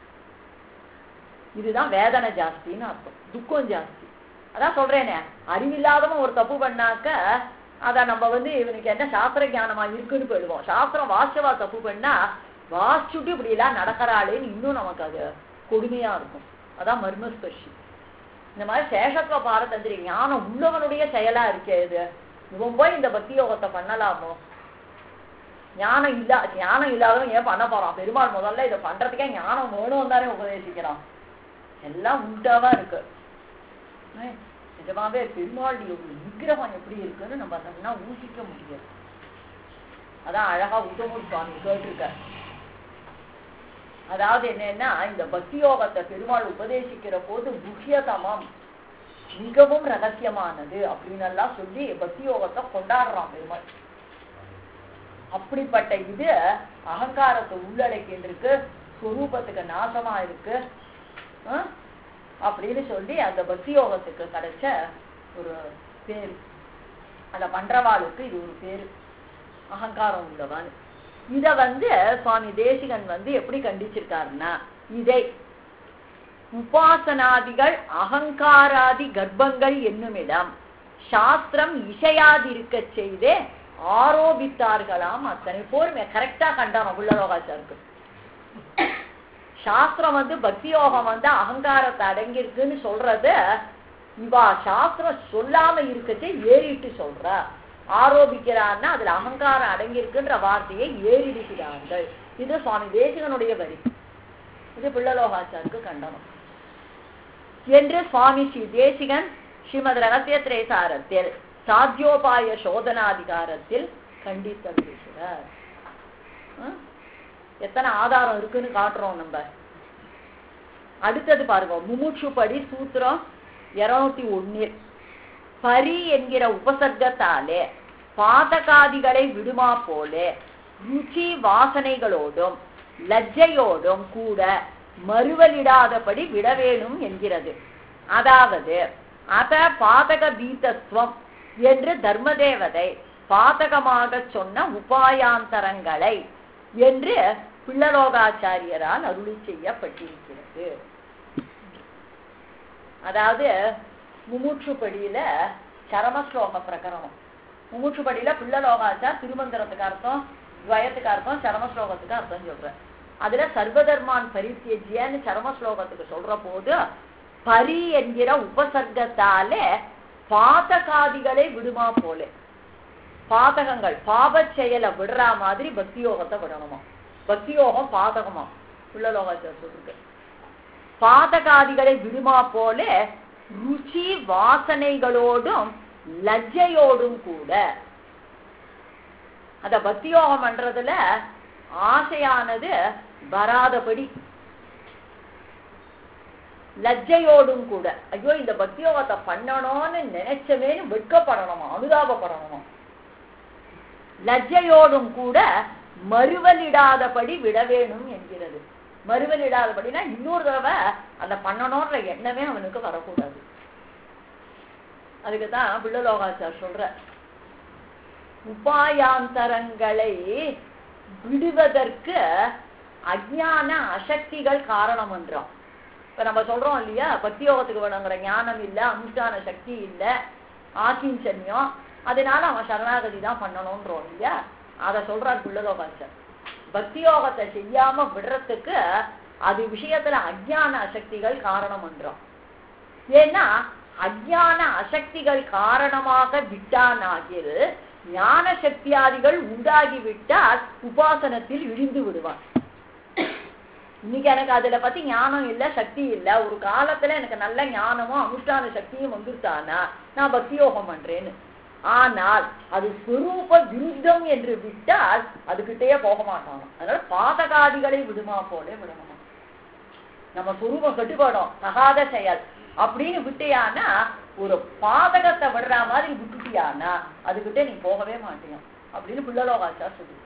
இதுதான் வேதனை ஜாஸ்தின்னு அர்த்தம் துக்கம் ஜாஸ்தி அதான் சொல்றேனே அறிவில்லாதவன் ஒரு தப்பு பண்ணாக்க அத நம்ம வந்து இவனுக்கு என்ன சாஸ்திர ஞானமா இருக்குன்னு போயிடுவோம் சாஸ்திரம் வாசவா தப்பு பண்ணா வாசிச்சுட்டு இப்படி எல்லாம் நடக்கிறாளேன்னு இன்னும் நமக்கு அது கொடுமையா இருக்கும் அதான் மர்மஸ்பர்ஷி இந்த மாதிரி சேஷத்துவ பாரதந்திரி ஞானம் உள்ளவனுடைய செயலா இருக்கே இது இவன் போய் இந்த பக்தி யோகத்தை பண்ணலாமோ ஞானம் இல்லா ஞானம் இல்லாதவன் ஏன் பண்ண போறான் பெருமாள் முதல்ல இதை பண்றதுக்கே ஞானம் வேணும் தானே உபதேசிக்கிறான் எல்லாம் உண்டாவா இருக்கு ஏய், நிஜமாவே பெருமாளுடைய ஒரு விக்கிரகம் எப்படி இருக்குன்னு நம்ம நல்லா ஊகிக்க முடியாது அதான் அழகா உத்தமூர் சுவாமி கேட்டிருக்கார் அதாவது என்னன்னா இந்த பக்தி யோகத்தை பெருமாள் உபதேசிக்கிற போது முக்கியதமம் மிகவும் ரகசியமானது அப்படின்னு எல்லாம் சொல்லி பக்தி யோகத்தை கொண்டாடுறான் பெருமாள் அப்படிப்பட்ட இது அகங்காரத்தை உள்ளடக்கின்றிருக்கு சொரூபத்துக்கு நாசமா இருக்கு ஆ? அப்படின்னு சொல்லி அந்த பக்தி யோகத்துக்கு கிடைச்ச ஒரு பேரு அத பண்றவாளுக்கு இது ஒரு பேரு அகங்காரம் உள்ளவன் இத வந்து சுவாமி தேசிகன் வந்து எப்படி கண்டிச்சிருக்காருன்னா இதை உபாசனாதிகள் அகங்காராதி கர்ப்பங்கள் என்னுமிடம் சாஸ்திரம் இசையாதிருக்க செய்தே ஆரோபித்தார்களாம் அத்தனை போருமே கரெக்டா கண்டான் உள்ளலோகாச்சாருக்கு சாஸ்திரம் வந்து பக்தி யோகம் வந்து அகங்காரத்தை அடங்கியிருக்குன்னு சொல்றது இவா சாஸ்திரம் சொல்லாம இருக்கச்சே ஏறிட்டு சொல்றா ஆரோபிக்கிறான்னா அதுல அகங்காரம் அடங்கியிருக்குன்ற வார்த்தையை ஏறிடுகிறார்கள் இது சுவாமி தேசிகனுடைய வரி இது பிள்ளலோகாச்சாருக்கு கண்டனம் என்று சுவாமி ஸ்ரீ தேசிகன் ஸ்ரீமத் ரகசிய திரேசாரத்தில் சாத்தியோபாய சோதனாதிகாரத்தில் கண்டித்தருகிறார் எத்தனை ஆதாரம் இருக்குன்னு காட்டுறோம் நம்ம அடுத்தது பாருங்க முமுட்சுப்படி சூத்திரம் இருநூத்தி ஒன்னில் பரி என்கிற உபசர்க்கத்தாலே பாதகாதிகளை விடுமா போலே ருச்சி வாசனைகளோடும் லஜ்ஜையோடும் கூட மறுவலிடாதபடி விட வேணும் என்கிறது அதாவது அத பாதக பீதத்துவம் என்று தர்மதேவதை பாதகமாக சொன்ன உபாயாந்தரங்களை என்று பிள்ளலோகாச்சாரியரால் அருளி செய்யப்பட்டிருக்கிறது அதாவது முமுட்சுப்படியில சரமஸ்லோக பிரகரணம் முமுட்சுப்படியில பிள்ளலோகாச்சார் திருமந்திரத்துக்கு அர்த்தம் துவயத்துக்கு அர்த்தம் சரமஸ்லோகத்துக்கு அர்த்தம் சொல்ற அதுல சர்வதர்மான் பரித்தியஜியன்னு சரமஸ்லோகத்துக்கு சொல்ற போது பரி என்கிற உபசர்க்கத்தாலே பாதகாதிகளை விடுமா போலே பாதகங்கள் பாபச் செயலை விடுற மாதிரி பக்தி யோகத்தை விடணுமா பக்தி யோகம் பாதகமா உள்ளலோகாச்சார் சொல்லிருக்கு பாதகாதிகளை விடுமா போல ருச்சி வாசனைகளோடும் லஜ்ஜையோடும் கூட அத பக்தி யோகம் பண்றதுல ஆசையானது வராதபடி லஜ்ஜையோடும் கூட ஐயோ இந்த பக்தி யோகத்தை பண்ணணும்னு நினைச்சமேனு வெட்கப்படணுமா அனுதாபப்படணுமா லஜ்ஜையோடும் கூட மறுவலிடாதபடி விட வேணும் என்கிறது மறுவலிடாதபடினா இன்னொரு தடவை அந்த பண்ணணும்ன்ற எண்ணமே அவனுக்கு வரக்கூடாது அதுக்கு தான் பிள்ளலோகாச்சார் சொல்ற உபாயாந்தரங்களை விடுவதற்கு அஜான அசக்திகள் காரணம் என்றோம் இப்ப நம்ம சொல்றோம் இல்லையா பக்தியோகத்துக்கு வேணுங்கிற ஞானம் இல்ல அனுஷ்டான சக்தி இல்ல ஆக்கிஞ்சன்யம் அதனால அவன் சரணாகதி தான் பண்ணணும்ன்றோம் இல்லையா அத சொல்றார் புள்ளலோகாச்சர் பக்தி யோகத்தை செய்யாம விடுறதுக்கு அது விஷயத்துல அஜ்ஞான அசக்திகள் காரணம் என்றோம் ஏன்னா அஜ்ஞான அசக்திகள் காரணமாக விட்டானாகில் ஞான சக்தியாதிகள் உண்டாகிவிட்டால் உபாசனத்தில் இழிந்து விடுவான் இன்னைக்கு எனக்கு அதுல பத்தி ஞானம் இல்ல சக்தி இல்ல ஒரு காலத்துல எனக்கு நல்ல ஞானமும் அனுஷ்டான சக்தியும் வந்துட்டானா நான் பக்தி யோகம் பண்றேன்னு ஆனால் அது ஸ்வரூப விருத்தம் என்று விட்டால் அதுகிட்டயே போக மாட்டாங்க அதனால பாதகாதிகளை விடுமா போல விடணும் நம்ம சுரூபம் கட்டுப்படும் தகாத செயல் அப்படின்னு விட்டியானா ஒரு பாதகத்தை விடுற மாதிரி விட்டுட்டியானா அதுகிட்ட நீ போகவே மாட்டியான் அப்படின்னு புள்ளலோகாச்சார் சொல்லியிருக்காரு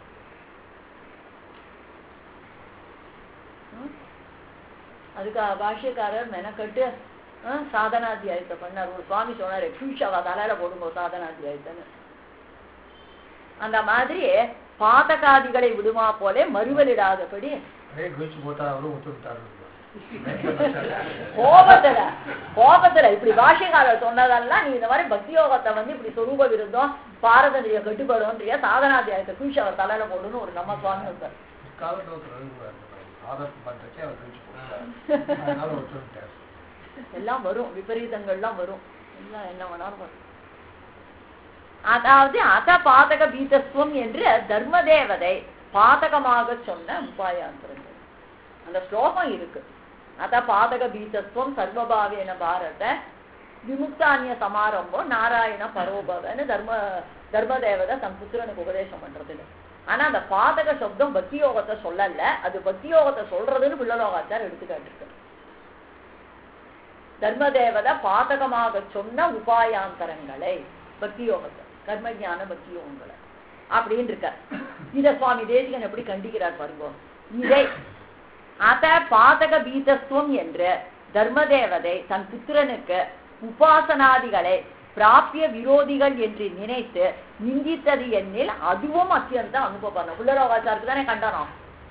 ம்? அதுக்கு பாஷ்யக்காரர் மெனக்கட்டு ஆ, சாதனாத்தியாயத்தை பண்ணார் ஒரு சுவாமி சொன்னாரு கீழ்ஷவா தலையில போடுங்க சாதனாத்தியாயத்தைன்னு அந்த மாதிரி பாதகாதிகளை விடுமா போல மறுவலிடாதபடி அதே குளிச்சு போட்டா அவரும் ஒத்துக்கிட்டாரு கோபத்துல கோபத்துல இப்படி பாஷ்யக்காரர் சொன்னதெல்லாம் நீ இந்த மாதிரி பக்தி யோகத்தை வந்து இப்படி சொரூப விருந்தம் பாரதந்திரிய கட்டுப்படும்ன்றிய சாதனாத்தியாயத்தை கீழ்ச்சி அவர் தலையில போடுன்னு ஒரு நம்ம சுவாமி ஒருத்தர் காலத்தில் ஆதரவு பண்றதுக்கே அவர் குளிச்சு போட்டார் அதனால ஒத்துக்கிட்டார் எல்லாம் வரும் விபரீதங்கள்லாம் வரும் எல்லாம் என்ன வேணாலும் வரும் அதாவது அத பாதக பீதத்துவம் என்று தர்ம தேவதை பாதகமாக சொன்ன உபாயாந்திரங்கள் அந்த ஸ்லோகம் இருக்கு அத பாதக பீதத்துவம் சர்வபாவேன பாரத விமுக்தானிய சமாரம்பம் நாராயண பரோபவன்னு தர்ம தர்ம தேவதை தன் புத்திரனுக்கு உபதேசம் பண்றதுன்னு ஆனா அந்த பாதக சப்தம் பக்தி யோகத்தை சொல்லல அது பக்தி யோகத்தை சொல்றதுன்னு பிள்ளலோகாச்சார் எடுத்துக்காட்டு தர்மதேவதை பாதகமாக சொன்ன உபாயாந்தரங்களை பக்தி யோகத்தை கர்மஞான பக்தி யோகங்களை அப்படின்னு இருக்கார் இத சுவாமி தேசிகன் எப்படி கண்டிக்கிறார் பாருங்க இதை அத பாதக பீதத்துவம் என்று தர்மதேவதை தன் புத்திரனுக்கு உபாசனாதிகளை பிராபிய விரோதிகள் என்று நினைத்து நிந்தித்தது எண்ணில் அதுவும் அத்தியந்த அனுபவம் உள்ளரோகாச்சாருக்கு தானே கண்டனம்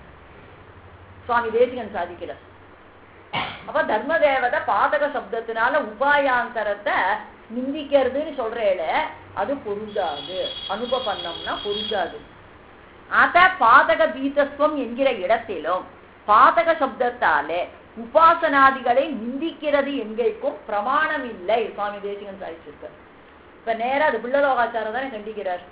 சுவாமி தேசிகன் சாதிக்கிறார் அப்ப தர்ம தேவதை பாதக சப்தத்தினால உபாயாந்தரத்தை நிந்திக்கிறதுன்னு சொல்றேல அது பொருந்தாது அனுபவம்னா பொருந்தாது அத பாதக பீதத்துவம் என்கிற இடத்திலும் பாதக சப்தத்தாலே உபாசனாதிகளை நிந்திக்கிறது எங்கேக்கும் பிரமாணம் இல்லை சுவாமி தேசிகன் சாதிச்சிருக்கார் இப்ப நேரா அது பிள்ளலோகாச்சாரம் தானே கண்டிக்கிறார்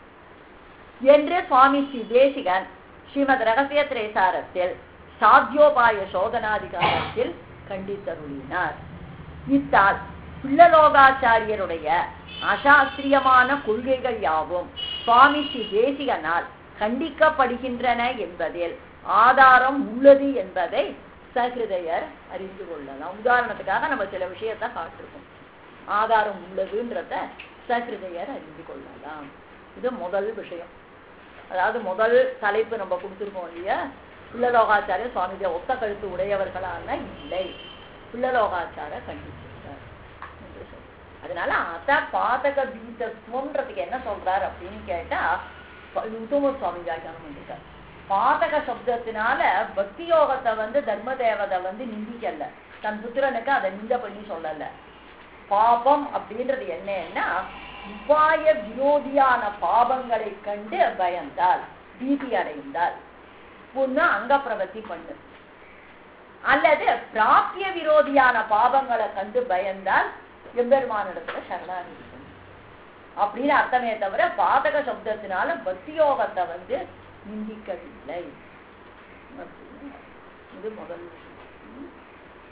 என்று சுவாமி ஸ்ரீ தேசிகன் ஸ்ரீமத் ரகசிய திரேசாரத்தில் சாத்தியோபாய சோதனாதிகாரத்தில் கண்டித்தருளினார் இத்தால் பிள்ளலோகாச்சாரியருடைய அசாஸ்திரியமான கொள்கைகள் யாவும் சுவாமி ஸ்ரீ தேசிகனால் கண்டிக்கப்படுகின்றன என்பதில் ஆதாரம் உள்ளது என்பதை சகிருதையர் அறிந்து கொள்ளலாம் உதாரணத்துக்காக நம்ம சில விஷயத்தை காட்டிருக்கோம் ஆதாரம் உள்ளதுன்றத சகிருதையர் அறிந்து கொள்ளலாம் இது முதல் விஷயம் அதாவது முதல் தலைப்பு நம்ம கொடுத்துருக்கோம் இல்லையா பிள்ளலோகாச்சாரிய சுவாமிஜி ஒத்த கழுத்து உடையவர்களான இல்லை பிள்ளலோகாச்சார கண்டிச்சிருக்கார் என்று சொல்லி. அதனால அத பாதக பீதத்துவம்ன்றதுக்கு என்ன சொல்றார் அப்படின்னு கேட்டா ப- உத்தம சுவாமி வியாக்கியானம் பண்ணிருக்கார் பாதக சப்தத்தினால பக்தி யோகத்தை வந்து தர்ம தேவதை வந்து நிந்திக்கல தன் புத்திரனுக்கு அதை நிந்த பண்ணி சொல்லல பாபம் அப்படின்றது என்னன்னா உபாய விரோதியான பாபங்களை கண்டு பயந்தால் பீதி அடைந்தால் ஒண்ணு அங்க பிரவர்த்தி பண்ணு அல்லது பிராபிய விரோதியான பாபங்களை கண்டு பயந்தால் எம்பெருமானிடத்துல சரணாகதி பண்ணு அப்படின்னு அர்த்தமே தவிர பாதக சப்தத்தினால பக்தி யோகத்தை வந்து நிந்திக்கவில்லை அப்படின்னு இது முதல் விஷயம் ம்.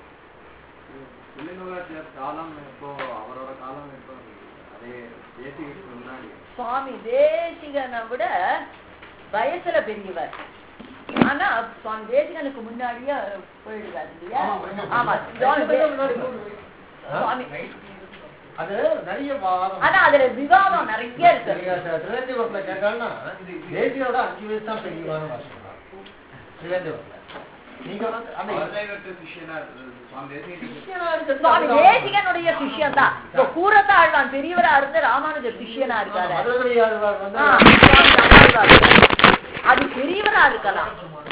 புள்ளிநூலாச்சியார் காலம் இப்போ அவரோட காலம் இப்போ அதே தேசிக்கு முன்னாடி சுவாமி தேசிகனை விட வயசுல பெரியவர் ஆனா சுவாமி தேசிகனுக்கு முன்னாடியே போயிடுவார் இல்லையா ஆமா சுவாமி தே- சுவாமி அது நிறைய வாரம் ஆனா அதுல விவாதம் நிறைய இருக்கு திருவேந்திபுரத்துல கேட்டாங்கன்னா தேசியோட அஞ்சு வயசு தான் பெரியவான வாசிக்கலாம் திருவேந்திபுரத்துல நீங்க வந்து அந்த அவர்கிட்ட சிஷ்யனா இருக்கு. சுவாமி தேசிகன் கிறிஸ்டியனா இருக்கிறது சுவாமி அதுதான். தேசிகனுடைய சிஷ்யன் தான் இப்ப கூரத்தாழ்வான் பெரியவரா இருந்து ராமானுஜர் சிஷ்யனா இருக்காரு மதுரை ஆழ்வார் வந்து ஆ, சுவாமி நம்மாழ்வார். அது பெரியவரா இருக்கலாம்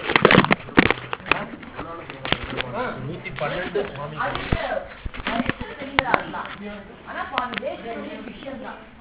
நூத்தி பன்னெண்டு சுவாமி அது வயசுல பெரியவரா இருக்கலாம் ஆனா சுவாமி தேசிகனுடைய சிஷ்யன் தான்